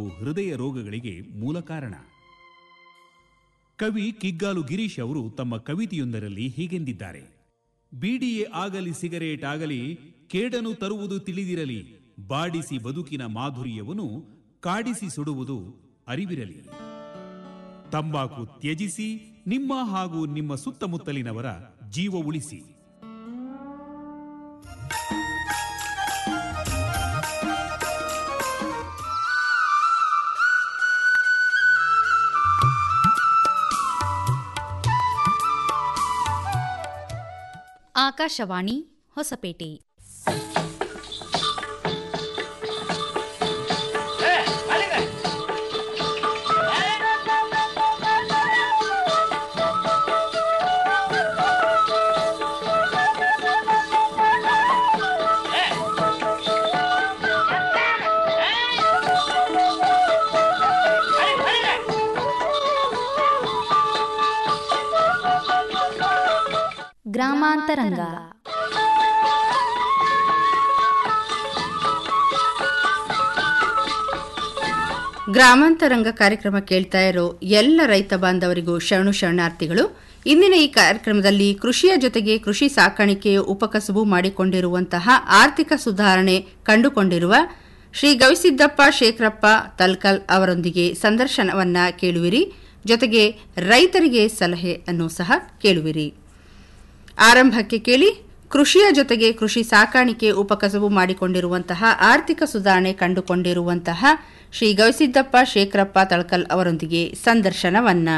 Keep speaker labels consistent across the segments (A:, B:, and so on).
A: ಹೃದಯ ರೋಗಗಳಿಗೆ ಮೂಲ ಕಾರಣ ಕವಿ ಕಿಗ್ಗಾಲು ಗಿರೀಶ್ ಅವರು ತಮ್ಮ ಕವಿತೆಯೊಂದರಲ್ಲಿ ಹೀಗೆಂದಿದ್ದಾರೆ ಬೀಡಿಯೇ ಆಗಲಿ ಸಿಗರೇಟ್ ಆಗಲಿ ಕೇಡನು ತರುವುದು ತಿಳಿದಿರಲಿ ಬಾಡಿಸಿ ಬದುಕಿನ ಮಾಧುರ್ಯವನ್ನು ಕಾಡಿಸಿ ಸುಡುವುದು ಅರಿವಿರಲಿ ತಂಬಾಕು ತ್ಯಜಿಸಿ ನಿಮ್ಮ ಹಾಗೂ ನಿಮ್ಮ ಸುತ್ತಮುತ್ತಲಿನವರ ಜೀವ ಉಳಿಸಿ
B: ಆಕಾಶವಾಣಿ ಹೊಸಪೇಟೆ ಗ್ರಾಮಾಂತರಂಗ
C: ಗ್ರಾಮಾಂತರಂಗ ಕಾರ್ಯಕ್ರಮ ಕೇಳ್ತಾ ಇರೋ ಎಲ್ಲ ರೈತ ಬಾಂಧವರಿಗೂ ಶರಣು ಶರಣಾರ್ಥಿಗಳು ಇಂದಿನ ಈ ಕಾರ್ಯಕ್ರಮದಲ್ಲಿ ಕೃಷಿಯ ಜೊತೆಗೆ ಕೃಷಿ ಸಾಕಾಣಿಕೆಯ ಉಪಕಸುಬು ಮಾಡಿಕೊಂಡಿರುವಂತಹ ಆರ್ಥಿಕ ಸುಧಾರಣೆ ಕಂಡುಕೊಂಡಿರುವ ಶ್ರೀ ಗವಿಸಿದ್ದಪ್ಪ ಶೇಖರಪ್ಪ ತಲ್ಕಲ್ ಅವರೊಂದಿಗೆ ಸಂದರ್ಶನವನ್ನ ಕೇಳುವಿರಿ ಜೊತೆಗೆ ರೈತರಿಗೆ ಸಲಹೆ ಅನ್ನು ಸಹ ಕೇಳುವಿರಿ ಆರಂಭಕ್ಕೆ ಕೇಳಿ ಕೃಷಿಯ ಜೊತೆಗೆ ಕೃಷಿ ಸಾಕಾಣಿಕೆ ಉಪಕಸಬು ಮಾಡಿಕೊಂಡಿರುವಂತಹ ಆರ್ಥಿಕ ಸುಧಾರಣೆ ಕಂಡುಕೊಂಡಿರುವಂತಹ ಶ್ರೀ ಗವಿಸಿದ್ದಪ್ಪ ಶೇಖರಪ್ಪ ತಳಕಲ್ ಅವರೊಂದಿಗೆ ಸಂದರ್ಶನವನ್ನ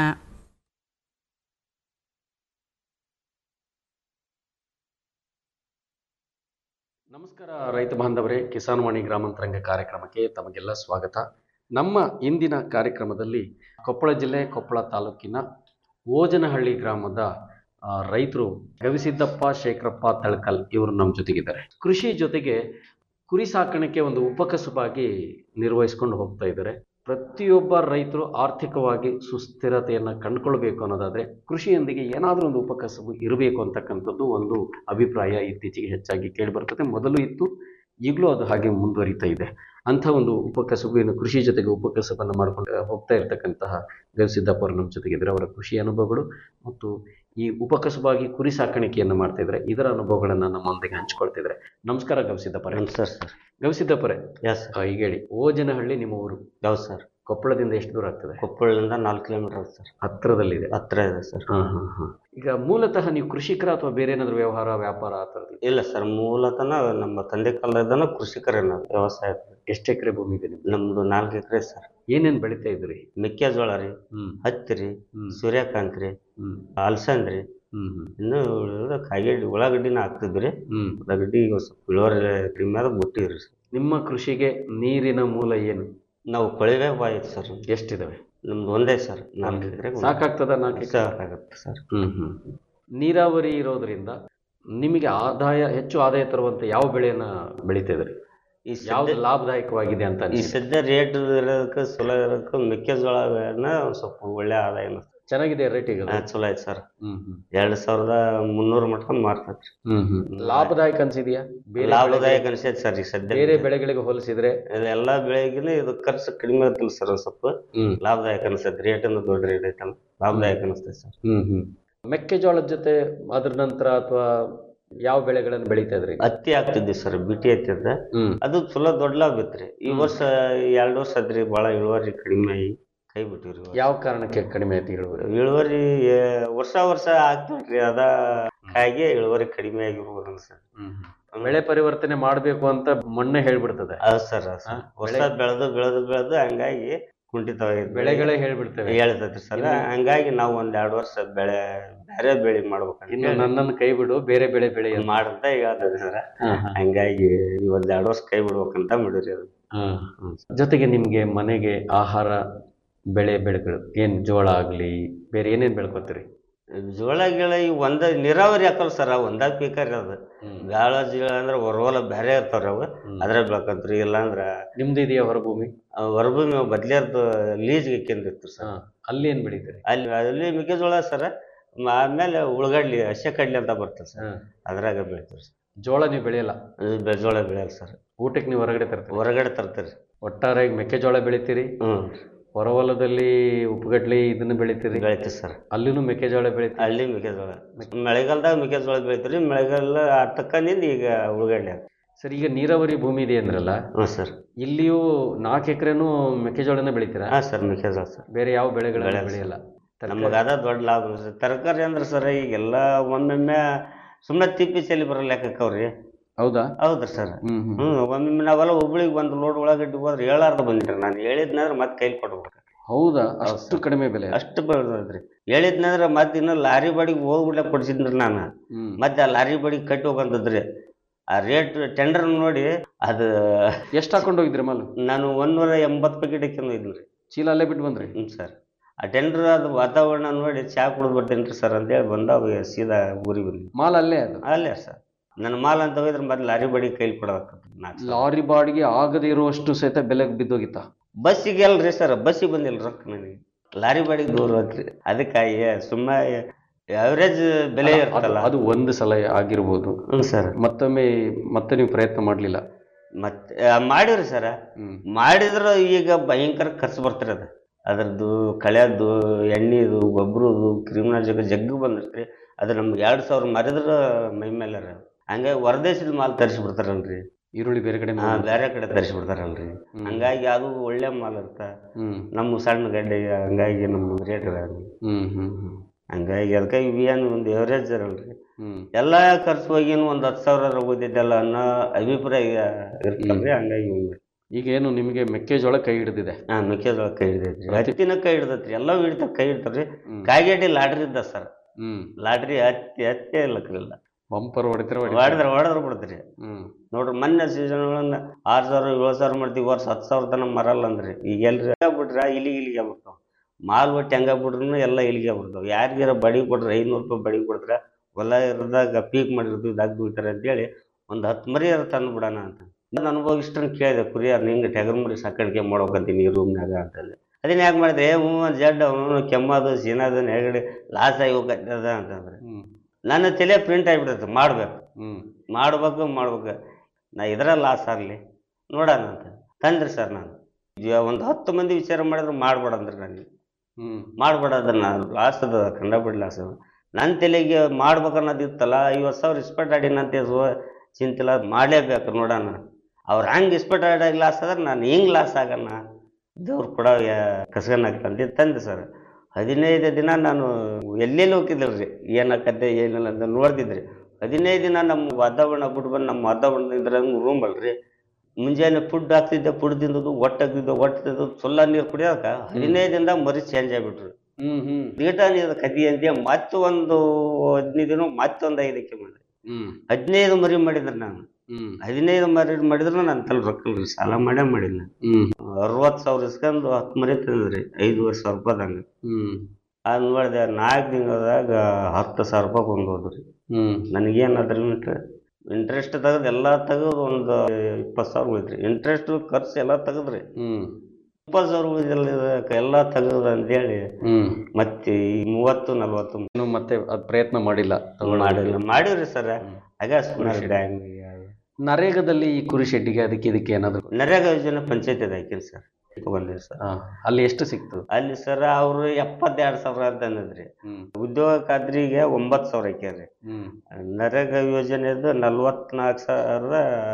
D: ನಮಸ್ಕಾರ ರೈತ ಬಾಂಧವರೇ ಕಿಸಾನ್ ವಾಣಿ ಗ್ರಾಮಾಂತರಂಗ ಕಾರ್ಯಕ್ರಮಕ್ಕೆ ತಮಗೆಲ್ಲ ಸ್ವಾಗತ ನಮ್ಮ ಇಂದಿನ ಕಾರ್ಯಕ್ರಮದಲ್ಲಿ ಕೊಪ್ಪಳ ಜಿಲ್ಲೆ ಕೊಪ್ಪಳ ತಾಲೂಕಿನ ಓಜನಹಳ್ಳಿ ಗ್ರಾಮದ ಆ, ರೈತರು ಗವಿಸಿದ್ದಪ್ಪ ಶೇಖರಪ್ಪ ತಳಕಲ್ ಇವರು ನಮ್ಮ ಜೊತೆಗಿದ್ದಾರೆ ಕೃಷಿ ಜೊತೆಗೆ ಕುರಿ ಸಾಕಾಣಿಕೆ ಒಂದು ಉಪಕಸುಬಾಗಿ ನಿರ್ವಹಿಸ್ಕೊಂಡು ಹೋಗ್ತಾ ಇದ್ದಾರೆ ಪ್ರತಿಯೊಬ್ಬ ರೈತರು ಆರ್ಥಿಕವಾಗಿ ಸುಸ್ಥಿರತೆಯನ್ನು ಕಂಡುಕೊಳ್ಬೇಕು ಅನ್ನೋದಾದ್ರೆ ಕೃಷಿಯೊಂದಿಗೆ ಏನಾದರೂ ಒಂದು ಉಪಕಸಬು ಇರಬೇಕು ಅಂತಕ್ಕಂಥದ್ದು ಒಂದು ಅಭಿಪ್ರಾಯ ಇತ್ತೀಚೆಗೆ ಹೆಚ್ಚಾಗಿ ಕೇಳಿಬರ್ತದೆ ಮೊದಲು ಇತ್ತು ಈಗಲೂ ಅದು ಹಾಗೆ ಮುಂದುವರಿತಾ ಇದೆ ಅಂಥ ಒಂದು ಉಪಕಸಬು ಕೃಷಿ ಜೊತೆಗೆ ಉಪಕಸಬನ್ನು ಮಾಡ್ಕೊಂಡು ಹೋಗ್ತಾ ಇರ್ತಕ್ಕಂತಹ ಗವಿಸಿದ್ದಪ್ಪ ಅವರು ನಮ್ಮ ಜೊತೆಗಿದ್ದಾರೆ ಅವರ ಕೃಷಿ ಅನುಭವಗಳು ಮತ್ತು ಈ ಉಪಕಸಬಾಗಿ ಕುರಿ ಸಾಕಾಣಿಕೆಯನ್ನು ಮಾಡ್ತಾ ಇದ್ದಾರೆ ಇದರ ಅನುಭವಗಳನ್ನು ನಮ್ಮೊಂದಿಗೆ ಹಂಚ್ಕೊಳ್ತಿದ್ದಾರೆ ನಮಸ್ಕಾರ ಗವಿಸಿದ್ದಪ್ಪರೇ
E: ಸರ್ ಸರ್
D: ಗವಿಸಿದ್ದಪ್ಪರೇ
E: ಎಸ್
D: ಆ, ಈಗ ಹೇಳಿ ಓಜನಹಳ್ಳಿ ನಿಮ್ಮ ಊರು
E: ಹೌದು ಸರ್
D: ಕೊಪ್ಪಳದಿಂದ ಎಷ್ಟು ದೂರ ಆಗ್ತದೆ
E: ಕೊಪ್ಪಳದಿಂದ ನಾಲ್ಕು ಕಿಲೋಮೀಟರ್ ಸರ್
D: ಹತ್ರದಲ್ಲಿದೆ
E: ಹತ್ರ ಇದೆ ಸರ್
D: ಹಾ ಹಾ ಹಾ ಈಗ ಮೂಲತಃ ನೀವು ಕೃಷಿಕರ ಅಥವಾ ಬೇರೆ ಏನಾದ್ರು ವ್ಯವಹಾರ ವ್ಯಾಪಾರ ಆ ಥರದ್ದು
E: ಇಲ್ಲ ಸರ್ ಮೂಲತಃ ನಾವು ನಮ್ಮ ತಂದೆ ಕಾಲದನ ಕೃಷಿಕರೇ ನಾವು ವ್ಯವಸಾಯ
D: ಎಷ್ಟು ಎಕರೆ ಭೂಮಿ ಇದೆ ನಿಮ್ದು
E: ನಮ್ದು ನಾಲ್ಕು ಎಕರೆ ಸರ್
D: ಏನೇನ್ ಬೆಳಿತಾ ಇದ್ರಿ
E: ಮೆಕ್ಕೆಜೋಳ ರೀ
D: ಹ್ಮ್
E: ಹತ್ತಿ ರೀ
D: ಹ್ಮ್
E: ಸೂರ್ಯಕಾಂತ್ ರೀ
D: ಹ್ಮ್
E: ಅಲಸಂದ್ರಿ
D: ಹ್ಮ್ ಹ್ಮ್
E: ಇನ್ನು ಉಳಿದ ಕಾಯಿಗಡ್ಡೆ ಉಳ್ಳಾಗಡ್ಡಿನ ಹಾಕ್ತಿದ್ವಿ
D: ಹ್ಮ್
E: ಉಳ್ಳಾಗಡ್ಡಿ ಈಗ ಸ್ವಲ್ಪ ಇಳುವರಿ ಕಡಿಮೆ ಆದ ಬಿಟ್ಟಿವ್ರಿ ಸರ್
D: ನಿಮ್ಮ ಕೃಷಿಗೆ ನೀರಿನ ಮೂಲ ಏನು
E: ನಾವು ಕೊಳವೆ ಬಾವಿ ಐತೆ ಸರ್
D: ಎಷ್ಟಿದಾವೆ
E: ನಮ್ದು ಒಂದೇ ಸರ್ ನಾಲ್ಕು ಎಕರೆ
D: ಸಾಕಾಗ್ತದ ನಾಲ್ಕು ಎಕರೆ?
E: ಸಾಕಾಗತ್ತೆ ಸರ್
D: ಹ್ಮ್ ಹ್ಮ್ ನೀರಾವರಿ ಇರೋದ್ರಿಂದ ನಿಮಗೆ ಆದಾಯ ಹೆಚ್ಚು ಆದಾಯ ತರುವಂತ ಯಾವ ಬೆಳೆಯನ್ನ ಬೆಳಿತಾ ಇದ್ರಿ
E: ಈ
D: ಯಾವ್ದು
E: ಸದ್ಯ
D: ಲಾಭದಾಯಕವಾಗಿದೆ ಅಂತ
E: ಈ
D: ಅನ್ಸುತ್ತೆ?
E: ಸದ್ಯ ರೇಟ್ ಇರೋದಕ್ಕೆ ಚಲೋ ಇರೋದಕ್ಕೆ ಮೆಕ್ಕೆಜೋಳನ ಒಂದ್ ಸ್ವಲ್ಪ ಒಳ್ಳೆ ಆದಾಯ
D: ಚೆನ್ನಾಗಿದೆ ರೇಟ್ ಈಗ ಅದು?
E: ಚಲೋ ಐತೆ ಸರ್
D: ಹ್ಮ್ ಹ್ಮ್
E: ಎರಡ್ ಸಾವಿರದ ಮುನ್ನೂರು ಮಟ್ಟ ಮಾರ್ತೈತಿ
D: ಹ್ಮ್ ಹ್ಮ್ ಲಾಭದಾಯಕ ಅನ್ಸಿದ್ಯಾ ಬೇರೆ
E: ಲಾಭದಾಯಕ
D: ಬೆಳೆಗಳಿಗೆ-
E: ಅನ್ಸೈತಿ ಸರ್ ಈ ಸದ್ಯ
D: ಬೇರೆ ಬೆಳೆಗಳಿಗೆ ಹೋಲಿಸಿದ್ರೆ
E: ಎಲ್ಲಾ ಬೆಳೆಗಿನ ಇದು ಖರ್ಚು ಕಡಿಮೆ ಐತಿಲ್ಲ ಸರ್ ಒಂದ್ ಸ್ವಲ್ಪ
D: ಹ್ಮ್
E: ಲಾಭದಾಯಕ ಅನ್ಸೈತಿ ರೇಟ್ ಅಂದ್ರೆ ದೊಡ್ಡ ರೇಟ್ ಐತಲ್ಲ ಲಾಭದಾಯಕ ಅನಿಸ್ತೈತಿ ಸರ್
D: ಹ್ಮ್ ಹ್ಮ್ ಮೆಕ್ಕೆಜೋಳದ ಜೊತೆ ಅದ್ರ ನಂತರ ಅಥವಾ ಯಾವ ಬೆಳೆಗಳನ್ನು ಬೆಳಿತಾ ಇದ್ರಿ
E: ಹತ್ತಿ ಹಾಕ್ತಿದ್ವಿ ಸರ್ ಬಿಟಿ ಹತ್ತಿದ್ದ
D: ಹ್ಮ್
E: ಅದು ಚಲೋ ದೊಡ್ಡ ಲಾಭ ಇತ್ರಿ ಈ
D: ಹ್ಮ್.
E: ವರ್ಷ ಎರಡ್ ವರ್ಷ ಆದ್ರಿ ಭಾಳ ಇಳುವರಿ ಕಡಿಮೆ ಆಗಿ ಕೈ ಬಿಟ್ಟಿವ್ರಿ ಈ ವರ್ಷ.
D: ಯಾವ ಕಾರಣಕ್ಕೆ ಕಡಿಮೆ ಆಯ್ತು ಇಳುವರಿ
E: ಇಳುವರಿ ಆ, ವರ್ಷ ವರ್ಷ ಆಗ್ತಿಲ್ರಿ ಅದ ಹಾಗೆ ಇಳುವರಿ ಕಡಿಮೆ ಆಗಿರ್ಬೋದು ಅನ್ಸರ್
D: ಬೆಳೆ ಪರಿವರ್ತನೆ ಮಾಡ್ಬೇಕು ಅಂತ ಮೊನ್ನೆ ಹೇಳ್ಬಿಡ್ತದೆ
E: ಹೌದ್ ಸರ್ ಹೌದ್
D: ಹಾ,
E: ಸರ್ ವರ್ಷ
D: ಬೆಳೆ-
E: ಬೆಳೆದು ಬೆಳೆದು ಬೆಳೆದು ಹಂಗಾಗಿ ಕುಂಠಿತವಾಗಿದೆ
D: ಬೆಳೆಗಳೇ ಹೇಳ್ಬಿಡ್ತೇವೆ
E: ಹೇಳ್ತೈತ್ರಿ ಸರ್
D: ಇನ್ನು-
E: ಹಂಗಾಗಿ ನಾವು ಒಂದ್ ಎರಡ್ ವರ್ಷ ಬೆಳೆ ಬೇರೆ ಬೆಳೆ ಮಾಡ್ಬೇಕಂತ
D: ಇನ್ನು
E: ಹೇಳಿ
D: ನನ್ನನ್ನು ಕೈ ಬಿಡು ಬೇರೆ ಬೆಳೆ ಬೆಳೆ ಅಂತ.
E: ಮಾಡಂತ ಹೇಳ್ತೈತಿ ಸರ್
D: ಹಾ, ಹಾ.
E: ಹಂಗಾಗಿ ಈ ಒಂದ್ ಎರಡ್ ವರ್ಷ ಕೈ ಬಿಡ್ಬೇಕಂತ ಮಾಡಿರಿ ಅದು
D: ಹಾ, ಹಾ. ಜೊತೆಗೆ ನಿಮ್ಗೆ ಮನೆಗೆ ಆಹಾರ ಬೆಳೆ ಬೆಳೆಗಳು ಏನ್ ಜೋಳ ಆಗ್ಲಿ ಬೇರೆ ಏನೇನ್ ಬೆಳ್ಕೊತೀರಿ
E: ಜೋಳ ಗಿಳ ಈ ಒಂದ ನೀರಾವರಿ ಹಾಕಲ್ಲ ಸರ್ ಒಂದ ಪೀಕರಿ ಅದು ಗಾಳ ಜೀಳ ಅಂದ್ರ ಹೊರವಲ ಬೇರೆ ಇರ್ತಾವ್ರಿ ಅವು ಅದ್ರ ಬೆಳ್ಕೊಂತ್ರಿ ಇಲ್ಲಾಂದ್ರ
D: ನಿಮ್ದು ಇದೆಯಾ ಹೊರಭೂಮಿ
E: ಹೊರಭೂಮಿ ಬದ್ಲಿಯರ್ದು ಲೀಸ್ಗೆ ಇಕ್ಕೊಂಡಿರ್ತೀವಿ
D: ಹಾ,
E: ಸರ್
D: ಅಲ್ಲಿ ಏನ್ ಬೆಳಿತೀರಿ
E: ಅಲ್ಲಿ ಅಲ್ಲಿ ಮೆಕ್ಕೆಜೋಳ ಸರ್ ಆಮೇಲೆ ಉಳ್ಳಾಗಡ್ಲಿ ಹಸೆ ಕಡ್ಲಿ ಅಂತ ಬರ್ತದೆ ಸರ್
D: ಹಾ.
E: ಅದ್ರಾಗ ಬೆಳಿತೀವಿ ಸರ್
D: ಜೋಳ ನೀವು ಬೆಳೆಯಲ್ಲ
E: ಅದು ಬೆ- ಜೋಳ ಬೆಳೆಯಲ್ಲ ಸರ್
D: ಊಟಕ್ಕೆ ನೀವು ಹೊರಗಡೆ ತರ್ತೀರಿ
E: ಹೊರಗಡೆ ತರ್ತೀರಿ
D: ಒಟ್ಟಾರೆಯಾಗಿ ಮೆಕ್ಕೆಜೋಳ ಬೆಳಿತೀರಿ
E: ಹ್ಞೂ
D: ಹೊರವಲದಲ್ಲಿ ಉಪ್ಪುಗಡ್ಲಿ ಇದನ್ನ ಬೆಳಿತೀರಿ
E: ಬೆಳಿತೀವಿ ಸರ್
D: ಅಲ್ಲಿನೂ ಮೆಕ್ಕೆಜೋಳ ಬೆಳಿತೀರಿ
E: ಹಳ್ಳಿ ಮೆಕ್ಕೆಜೋಳ ಮಳೆಗಾಲದಾಗ ಮೆಕ್ಕೆಜೋಳ ಬೆಳಿತೀವಿ ರೀ ಮಳೆಗಾಲ ತಕ್ಕಂದಿಂದ ಈಗ ಉಳ್ಳಾಗಡ್ಡಿ ಹಾಕ್ತೀವಿ
D: ಸರ್ ಈಗ ನೀರಾವರಿ ಭೂಮಿ ಇದೆ ಅಂದ್ರಲ್ಲ
E: ಹ್ಞೂ ಸರ್
D: ಇಲ್ಲಿಯೂ ನಾಲ್ಕು ಎಕರೆನೂ ಮೆಕ್ಕೆಜೋಳನ ಬೆಳಿತೀರಾ
E: ಹಾಂ ಸರ್ ಮೆಕ್ಕೆಜೋಳ ಸರ್
D: ಬೇರೆ ಯಾವ ಬೆಳೆಗಳನ್ನ
E: ಬೆಳೆಯಲ್ಲ
D: ಬೆಳೆಯಲ್ಲ
E: ನಮಗೆ ಅದ ದೊಡ್ಡ ಲಾಭ ಸರ್ ತರಕಾರಿ ಅಂದ್ರೆ ಸರ್ ಈಗೆಲ್ಲ ಒಮ್ಮೊಮ್ಮೆ ಸುಮ್ಮನೆ ತಿಪ್ಪಿ ಚಲಿ ಬರೋ ಲೆಕ್ಕಕ್ಕವ್ರಿ
D: ಹೌದಾ
E: ಹೌದ್ರಿ ಸರ್
D: ಹ್ಮ್ ಹ್ಮ್
E: ಹ್ಞೂ ಒಮ್ಮೊಮ್ಮೆ ನಾವೆಲ್ಲ ಹುಬ್ಳಿಗೆ ಒಂದು ಲೋಡ್ ಉಳ್ಳಾಗಡ್ಡಿ ಹೋದ್ರೆ ಹೇಳಾರ್ದು ಬಂದಿರಿ ನಾನು ಹೇಳಿದ್ನಂದ್ರೆ ಮತ್ತೆ ಕೈಲಿ ಕೊಡ್ಬೇಕು
D: ಹೌದಾ ಅಷ್ಟು ಕಡಿಮೆ ಬೆಲೆ
E: ಅಷ್ಟು ಬೆಳೆದ್ರಿ ಹೇಳಿದ್ನಂದ್ರೆ ಮತ್ತೆ ಇನ್ನೂ ಲಾರಿ ಬಾಡಿಗೆ ಹೋಗ್ಬಿಡ್ಲೆ ಕೊಡ್ಸಿದ್ರಿ ನಾನು
D: ಹ್ಮ್
E: ಮತ್ತೆ ಆ ಲಾರಿ ಬಾಡಿಗೆ ಕಟ್ಟಿ ಹೋಗಂತದ್ರಿ ಆ ರೇಟ್ ಟೆಂಡರ್ ನೋಡಿ ಅದು
D: ಎಷ್ಟು ಹಾಕೊಂಡು ಹೋಗಿದ್ರಿ ಮಾಲು
E: ನಾನು ಒಂದೂರ ಎಂಬತ್ತು ಪ್ಯಾಕೆಟ್ ಹಾಕ್ಯಂದು ಇದ್ರಿ
D: ಚೀಲ ಅಲ್ಲೇ ಬಿಟ್ಟು ಬಂದ್ರಿ
E: ಹ್ಞೂ ಸರ್ ಆ ಟೆಂಡರ್ ಅದು ವಾತಾವರಣ ನೋಡಿ ಚಾ ಕುಡಿದು ಬರ್ತೀನಿ ರೀ ಸರ್ ಅಂತೇಳಿ ಬಂದಾವ ಸೀದಾ ಊರಿಗೆ ಬಂದ್ವಿ
D: ಮಾಲ್ ಅಲ್ಲೇ ಅದು
E: ಅಲ್ಲೇ ಸರ್ ನನ್ನ ಮಾಲ್ ಅಂತ ಹೋಗಿದ್ರೆ ಮತ್ತೆ ಲಾರಿ ಬಾಡಿಗೆ ಕೈಲಿ ಕೊಡಬೇಕಾಗ್ತದೆ ನಾಲ್ಕು ಸಾವಿರ.
D: ಲಾರಿ ಬಾಡಿಗೆ ಆಗದೆ ಇರುವಷ್ಟು ಸಹಿತ ಬೆಲೆಗೆ ಬಿದ್ದೋಗಿತ್ತ
E: ಬಸ್ಸಿಗೆ ಅಲ್ರಿ ಸರ್ ಬಸ್ಸಿಗೆ ಬಂದಿಲ್ಲ ರೊಕ್ಕ ನನಗೆ ಲಾರಿ ಬಾಡಿಗೆ ದೂರ ಹೋಗ್ರಿ ಅದಕ್ಕೆ ಸುಮ್ಮನೆ ಅವರೇಜ್ ಬೆಲೆ ಇರ್ತಲ್ಲ
D: ಅದು ಒಂದು ಸಲ ಆಗಿರ್ಬೋದು
E: ಹ್ಞೂ ಸರ್
D: ಮತ್ತೊಮ್ಮೆ ಮತ್ತೆ ನೀವು ಪ್ರಯತ್ನ ಮಾಡ್ಲಿಲ್ಲ
E: ಮತ್ತೆ ಆ, ಮಾಡಿವ್ರಿ ಸರ
D: ಹ್ಮ್
E: ಮಾಡಿದ್ರೆ ಈಗ ಭಯಂಕರ ಖರ್ಚು ಬರ್ತಿರಿ ಅದು ಅದ್ರದ್ದು ಕಳೆಯದ್ದು ಎಣ್ಣೆದು ಗೊಬ್ಬರದು ಕ್ರಿಮಿನಾಶಕ ಜಗ್ಗು ಬಂದಿರ್ತೀರಿ ಅದು ನಮ್ಗೆ ಎರಡು ಸಾವಿರ ಮರಿದ್ರೆ ಮೈ ಮೇಲೆ ರೀ ಹಂಗಾಗಿ ಹೊರದೇಶದ ಮಾಲ್ ತರಿಸಿ ಬಿಡ್ತಾರಲ್ರಿ
D: ಈರುಳ್ಳಿ ಬೇರೆ ಕಡೆ
E: ಹಾ ಬೇರೆ ಕಡೆ ತರಿಸಿ ಬಿಡ್ತಾರಲ್ರಿ ಹಂಗಾಗಿ ಅದು ಒಳ್ಳೆ ಮಾಲ್ ಇರ್ತ
D: ಹ್ಮ್
E: ನಮ್ಮ ಸಣ್ಣ ಗಡ್ಡೆ ಹಂಗಾಗಿ ನಮ್ಮ ರೇಟ್ ಇರಲ್ಲ
D: ಹ್ಮ್ ಹ್ಮ್ ಹ್ಮ್
E: ಹಂಗಾಗಿ ಅದಕ್ಕೆ ಇವು ಏನು ಒಂದು ಎವರೇಜ್ ಇರಲ್ರಿ
D: ಹ್ಮ್
E: ಎಲ್ಲ ಖರ್ಚು ಹೋಗಿನ ಒಂದು ಹತ್ತು ಸಾವಿರ ಹೋಗೋದಿದ್ದಲ್ಲ ಅನ್ನೋ ಅಭಿಪ್ರಾಯ ಇರ್ತಲ್ರಿ ಹಂಗಾಗಿ ಇವ್ನ
D: ಈಗ ಏನು ನಿಮಗೆ ಮೆಕ್ಕೆಜೋಳ ಕೈ ಹಿಡಿದಿದೆ
E: ಹಾ ಮೆಕ್ಕೆಜೋಳ ಕೈ ಹಿಡಿದೈತ್ರಿ ಹತ್ತಿನ ಕೈ ಹಿಡ್ದೈತ್ರಿ ಎಲ್ಲ ಹಿಡಿತಾವ ಕೈ ಹಿಡ್ತಾವ್ರಿ
D: ಹ್ಮ್.
E: ಕಾಯಿಗಡ್ಡಿ ಲಾಟ್ರಿ ಇದ್ದ ಸರ್
D: ಹ್ಮ್
E: ಲಾಟ್ರಿ ಹತ್ತಿ ಹತ್ತಿ ಇಲ್ಲಕ್ರಿಲ್ಲ
D: ಬಂಪರ್ ಹೊಡಿತೀರ
E: ಹೊಡೆದ್ರ ಹೊಡೆದ್ರ ಬಿಡ್ತೀರಿ
D: ಹ್ಮ್
E: ನೋಡ್ರಿ ಮೊನ್ನೆ ಸೀಸನ್ ಒಳಗ ಆರು ಸಾವಿರ ಏಳು ಸಾವಿರ ಮಾಡ್ತೀವಿ ವರ್ಷ ಹತ್ತು ಸಾವಿರ ತನಕ ಮರಲ್ಲ ಅಂದ್ರಿ ಈಗ ಎಲ್ರಿ ಬಿಟ್ರ ಇಲಿಗೆ ಇಲಿಗೆ ಬಿಡ್ತಾವ ಮಾಲ್ ಒಟ್ಟು ಹೆಂಗ ಬಿಟ್ರು ಎಲ್ಲ ಇಲಿಗೆ ಬಿಡ್ತಾವ ಯಾರಿಗಾರ ಬಡಿ ಕೊಟ್ರೆ ಐನೂರು ರೂಪಾಯಿ ಬಡಿ ಕೊಡ್ತಾರೆ ಹೊಲ ಇರದಾಗ ಪೀಕ್ ಮಾಡಿರ್ತೀವಿ ದಗ್ದು ಬಿಡ್ತಾರೆ ಅಂತೇಳಿ ಒಂದು ಹತ್ತು ಮರಿ ತಂದು ಬಿಡೋಣ ಅಂತ ನನ್ನ ಅನುಭವ ಇಷ್ಟನ್ನು ಕೇಳಿದೆ ಕುರಿಯಾರ ಹಿಂಗೆ ಟಗರ್ ಮರಿ ಸಾಕಾಣಿಕೆ ಮಾಡ್ಬೇಕಂತೀನಿ ಈ ರೂಮ್ನಾಗ ಅಂತಂದು ಅದನ್ನ ಯಾಕೆ ಮಾಡಿದೆ ಏ ಹ್ಞೂ ಜಡ್ ಅವನು ಕೆಮ್ಮದು ಸೀನದು ನೆಗಡಿ ಲಾಸ್ ಆಗಿ ಹೋಗತ್ತದ ಅಂತಂದ್ರೆ
D: ಹ್ಮ್
E: ನನ್ನ ತಲೆ ಪ್ರಿಂಟ್ ಆಗಿಬಿಡುತ್ತೆ ಮಾಡ್ಬೇಕು
D: ಹ್ಮ್
E: ಮಾಡ್ಬೇಕು ಮಾಡ್ಬೇಕು ನಾ ಇದ್ರ ಲಾಸ್ ಆಗಲಿ ನೋಡೋಣ ಅಂತ ತಂದ್ರಿ ಸರ್ ನಾನು ಒಂದು ಹತ್ತು ಮಂದಿ ವಿಚಾರ ಮಾಡಿದ್ರೆ ಮಾಡ್ಬೇಡಂದ್ರಿ ನನಗೆ
D: ಹ್ಮ್
E: ಮಾಡ್ಬೇಡ ಅದನ್ನ ಲಾಸ್ ಅದ ಕಂಡಬಿಡ್ ಲಾಸ್ ಅದ ನನ್ನ ತಲೆಗೆ ಮಾಡ್ಬೇಕು ಅನ್ನೋದು ಇತ್ತಲ್ಲ ಐವತ್ತು ಸಾವಿರ ಇಸ್ಪೆಟ್ ಆಡಿನಂತೆ ಚಿಂತಿಲ್ಲ ಮಾಡಲೇಬೇಕು ನೋಡೋಣ ಅವ್ರು ಹಂಗೆ ಇಸ್ಪೆಟ್ ಆಡಾಗ ಲಾಸ್ ಆದ್ರೆ ನಾನು ಹಿಂಗೆ ಲಾಸ್ ಆಗೋಣ ದೇವ್ರು ಕೂಡ ಕಸ್ಕೊಂಡ್ ತಂದೆ ಸರ್ ಹದಿನೈದು ದಿನ ನಾನು ಎಲ್ಲೆಲ್ಲಿ ಹೋಗಿದ್ದಿಲ್ಲ ರೀ ಏನಾಕತ್ತೆ ಏನಿಲ್ಲ ಅಂತ ನೋಡ್ತಿದ್ರಿ ಹದಿನೈದು ದಿನ ನಮ್ಮ ವಾತಾವರಣ ಬಿಟ್ಟು ಬಂದು ನಮ್ಮ ವಾತಾವರಣದಿಂದ ರೂಮ್ ಅಲ್ರಿ ಮುಂಜಾನೆ ಫುಡ್ ಹಾಕ್ತಿದ್ದೆ ಫುಡ್ ತಿಂದದ್ದು ಒಟ್ಟು ಹಾಕ್ತಿದ್ದೆ ಒಟ್ಟು ತಿಂದದ್ದು ಸುಲ್ಲ ನೀರು ಕುಡಿಯೋಕ ಹದಿನೈದು ದಿನದಾಗ ಮರಿ ಚೇಂಜ್ ಆಗಿಬಿಟ್ರು
D: ಹ್ಮ್ ಹ್ಮ್
E: ದೀಟ ನೀರು ಕದಿ ಅಂತ ಮತ್ತೆ ಒಂದು ಹದಿನೈದು ದಿನ ಮತ್ತೊಂದು ಐದಕ್ಕೆ ಮಾಡಿದೆ
D: ಹ್ಮ್
E: ಹದಿನೈದು ಮರಿ ಮಾಡಿದ್ರೆ ನಾನು
D: ಹ್ಮ್
E: ಹದಿನೈದು ಮರಿ ಮಾಡಿದ್ರು ನನ್ನ ತಲೆ ರೊಕ್ಕಲ್ರಿ ಸಾಲ ಮಾಡೇ ಮಾಡಿಲ್ಲ
D: ಹ್ಮ್
E: ಅರವತ್ತು ಸಾವಿರ ಇಸ್ಕೊಂಡು ಹತ್ತು ಮರಿ ತಂದ್ರಿ ಐದುವರೆ ಸಾವಿರ ರೂಪಾಯಿದಂಗೆ
D: ಹ್ಮ್
E: ಅದು ನೋಡಿದೆ ನಾಲ್ಕು ತಿಂಗಳದಾಗ ಹತ್ತು ಸಾವಿರ ರೂಪಾಯಿ ಬಂದು ಹೋದ್ರಿ
D: ಹ್ಮ್
E: ನನಗೇನು ಅದ್ರ ಇಂಟ್ರೆಸ್ಟ್ ತೆಗೆದು ಎಲ್ಲ ತೆಗೆದು ಒಂದು ಇಪ್ಪತ್ತು ಸಾವಿರ ಉಳಿದ್ರಿ ಇಂಟ್ರೆಸ್ಟ್ ಖರ್ಚು ಎಲ್ಲ ತೆಗೆದ್ರಿ
D: ಹ್ಮ್
E: ಇಪ್ಪತ್ತು ಸಾವಿರ ಉಳಿದಿಲ್ಲ ಇದಕ್ಕೆ ಎಲ್ಲ ತೆಗೆದು ಅಂತೇಳಿ
D: ಹ್ಮ್
E: ಮತ್ತೆ ಈ ಮೂವತ್ತು ನಲ್ವತ್ತು
D: ಇನ್ನು ಮತ್ತೆ ಅದ್ ಪ್ರಯತ್ನ ಮಾಡಿಲ್ಲ
E: ಮಾಡಿಲ್ಲ ಮಾಡಿವ್ರಿ ಸರ್ ಆಗ ಸುಮಾರು ಬ್ಯಾಂಕ್
D: ನರೇಗಾದಲ್ಲಿ ಈ ಕುರಿ ಶೆಡ್ಡಿಗೆ ಅದಕ್ಕೆ ಇದಕ್ಕೆ ಏನಾದ್ರು
E: ನರೇಗಾ ಯೋಜನೆ ಪಂಚಾಯತ್ ಹಾಕಿನಿ ಸರ್ ತಗೊಂಡಿರಿ ಸರ್
D: ಹಾ, ಅಲ್ಲಿ ಎಷ್ಟು ಸಿಕ್ತು
E: ಅಲ್ಲಿ ಸರ್ ಅವರು ಎಪ್ಪತ್ತೆರಡು ಸಾವಿರ ಅಂತ ಅನ್ನದ್ರಿ
D: ಹ್ಮ್
E: ಉದ್ಯೋಗ ಖಾದ್ರಿಗೆ ಒಂಬತ್ತು ಸಾವಿರ ಹಾಕ್ಯಾರ್ರಿ
D: ಹ್ಮ್
E: ನರೇಗಾ ಯೋಜನೆದು ನಲ್ವತ್ನಾಲ್ಕು ಸಾವಿರದ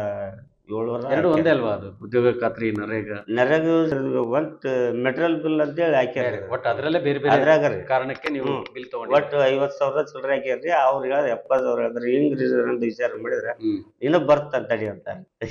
E: ಏಳ್ನೂರ
D: ಎರಡು ಒಂದೇ ಅಲ್ವಾ ಅದು ಉದ್ಯೋಗ ಖಾತ್ರಿ ನರೇಗಾ
E: ನರೇಗಾ ಯೋಜನೆ ಒಟ್ಟು ಮೆಟೀರಿಯಲ್ ಬಿಲ್ ಅಂತೇಳಿ ಹಾಕ್ಯಾರ
D: ಒಟ್ಟು ಅದರಲ್ಲೇ ಬೇರೆ ಬೇರೆ
E: ಅದ್ರಾಗ ರೀ
D: ಕಾರಣಕ್ಕೆ ನೀವು
E: ಹ್ಮ್.
D: ಬಿಲ್ ತಗೊಂಡು
E: ಒಟ್ಟು ಐವತ್ತು ಸಾವಿರ ಚಿಲ್ಲರೆ ಹಾಕ್ಯಾರ್ರಿ ಅವ್ರು ಹೇಳೋದು ಎಪ್ಪತ್ತು ಸಾವಿರ ಹೇಳಿದ್ರೆ ಹಿಂಗ್ ರೀಸನ್ ಅಂತ ವಿಚಾರ ಮಾಡಿದ್ರೆ
D: ಹ್ಮ್
E: ಇನ್ನೂ ಬರ್ತ ತಡಿ ಅಂತ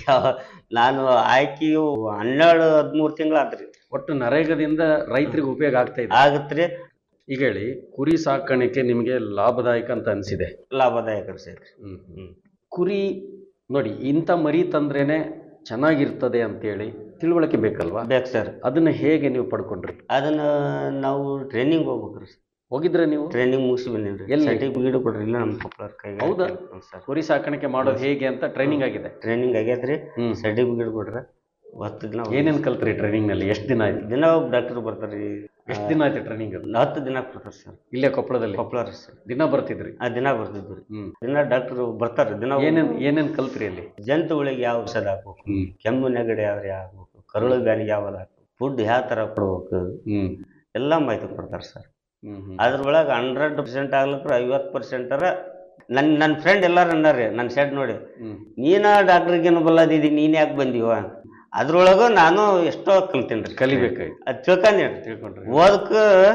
E: ನಾನು ಆಯ್ಕೆಯು ಹನ್ನೆರಡು ಹದಿಮೂರು ತಿಂಗಳು ಆತ್ರಿ
D: ಒಟ್ಟು ನರೇಗಾದಿಂದ ರೈತರಿಗೆ ಉಪಯೋಗ ಆಗ್ತಾ ಇದೆ
E: ಆಗತ್ರಿ
D: ಈಗ ಹೇಳಿ ಕುರಿ ಸಾಕಾಣಿಕೆ ನಿಮಗೆ ಲಾಭದಾಯಕ ಅಂತ ಅನ್ಸಿದೆ
E: ಲಾಭದಾಯಕ ಸರ್
D: ಹ್ಮ್
E: ಹ್ಮ್
D: ಕುರಿ ನೋಡಿ ಇಂಥ ಮರಿ ತಂದ್ರೇನೆ ಚೆನ್ನಾಗಿರ್ತದೆ ಅಂತೇಳಿ ತಿಳುವಳಿಕೆ ಬೇಕಲ್ವಾ
E: ಬೇಕು ಸರ್
D: ಅದನ್ನ ಹೇಗೆ ನೀವು ಪಡ್ಕೊಂಡ್ರಿ
E: ಅದನ್ನ ನಾವು ಟ್ರೈನಿಂಗ್ ಹೋಗ್ಬೇಕ್ರಿ
D: ಹೋಗಿದ್ರೆ ನೀವು
E: ಟ್ರೈನಿಂಗ್ ಮುಗಿಸಿ ಬಂದೇನ್ರಿ
D: ಎಲ್ಲಿ?
E: ಸರ್ಟಿಫಿಕೇಟ್ ಕೊಡ್ರಿ ಇಲ್ಲ ನಮ್ಮ ಕೊಪ್ಪಳ ಕೈಗೆ
D: ಹೌದಾ?
E: ಸರ್
D: ಕುರಿ ಸಾಕಾಣಿಕೆ ಮಾಡೋದು ಹೇಗೆ ಅಂತ ಟ್ರೈನಿಂಗ್ ಆಗಿದೆ
E: ಟ್ರೈನಿಂಗ್ ಆಗೈತ್ರಿ
D: ಹ್ಮ್
E: ಸರ್ಟಿಫಿಕೇಟ್ ಕೊಡ್ರಿ ಹತ್ತು ದಿನ
D: ಏನೇನ್ ಕಲ್ತ್ರಿ ಟ್ರೈನಿಂಗ್ ನಲ್ಲಿ ಎಷ್ಟು ದಿನ ಆಯ್ತು
E: ದಿನ ಒಬ್ಬ ಡಾಕ್ಟರ್ ಬರ್ತಾರ್ರಿ
D: ಎಷ್ಟು ದಿನ ಆಯ್ತು ಟ್ರೈನಿಂಗ್
E: ಹತ್ತು ದಿನ ಕೊಡ್ತಾರೆ ಸರ್
D: ಇಲ್ಲೇ ಕೊಪ್ಪಳದಲ್ಲಿ
E: ಕೊಪ್ಪಳ ರೀ ಸರ್
D: ದಿನ ಬರ್ತಿದ್ರಿ
E: ಆ ದಿನ ಬರ್ತಿದ್ವಿ
D: ಹ್ಮ್
E: ದಿನ ಡಾಕ್ಟರ್ ಬರ್ತಾರೆ ದಿನ
D: ಏನೇನ್ ಏನೇನ್ ಕಲ್ತ್ರಿ ಅಲ್ಲಿ
E: ಜಂತುಗಳಿಗೆ ಯಾವ ಔಷಧ ಹಾಕ್ಬೇಕು
D: ಹ್ಮ್
E: ಕೆಮ್ಮು ನೆಗಡಿ ಯಾವ್ರಿ ಹಾಕ್ಬೇಕು ಕರುಳು ಬ್ಯಾನಿಗೆ ಯಾವಲ್ಲ ಫುಡ್ ಯಾವ ಥರ ಕೊಡ್ಬೇಕು
D: ಹ್ಮ್
E: ಎಲ್ಲ ಮಾಹಿತಿ ಕೊಡ್ತಾರೆ ಸರ್
D: ಹ್ಮ್ ಹ್ಮ್
E: ಅದ್ರೊಳಗೆ ಹಂಡ್ರೆಡ್ ಪರ್ಸೆಂಟ್ ಆಗ್ಲಿಕ್ರ ಐವತ್ತು ಪರ್ಸೆಂಟರ ನನ್ನ ನನ್ನ ಫ್ರೆಂಡ್ ಎಲ್ಲಾರು ಅನ್ನಾರಿ ನನ್ನ ಶೆಡ್ ನೋಡಿ
D: ಹ್ಮ್
E: ನೀನ ಡಾಕ್ಟ್ರಿಗೇನು ಬಲ್ಲದಿದಿ ನೀನ್ ಯಾಕೆ ಬಂದೀವ ಅದ್ರೊಳಗ ನಾನು ಎಷ್ಟೋ ಕಲ್ತೀನಿ ರೀ
D: ಕಲಿಬೇಕಾಯ್ತು
E: ಅದು ತಿಳ್ಕೊಂಡಿ
D: ತಿಳ್ಕೊಂಡ್ರಿ
E: ಓದಕ್ಕ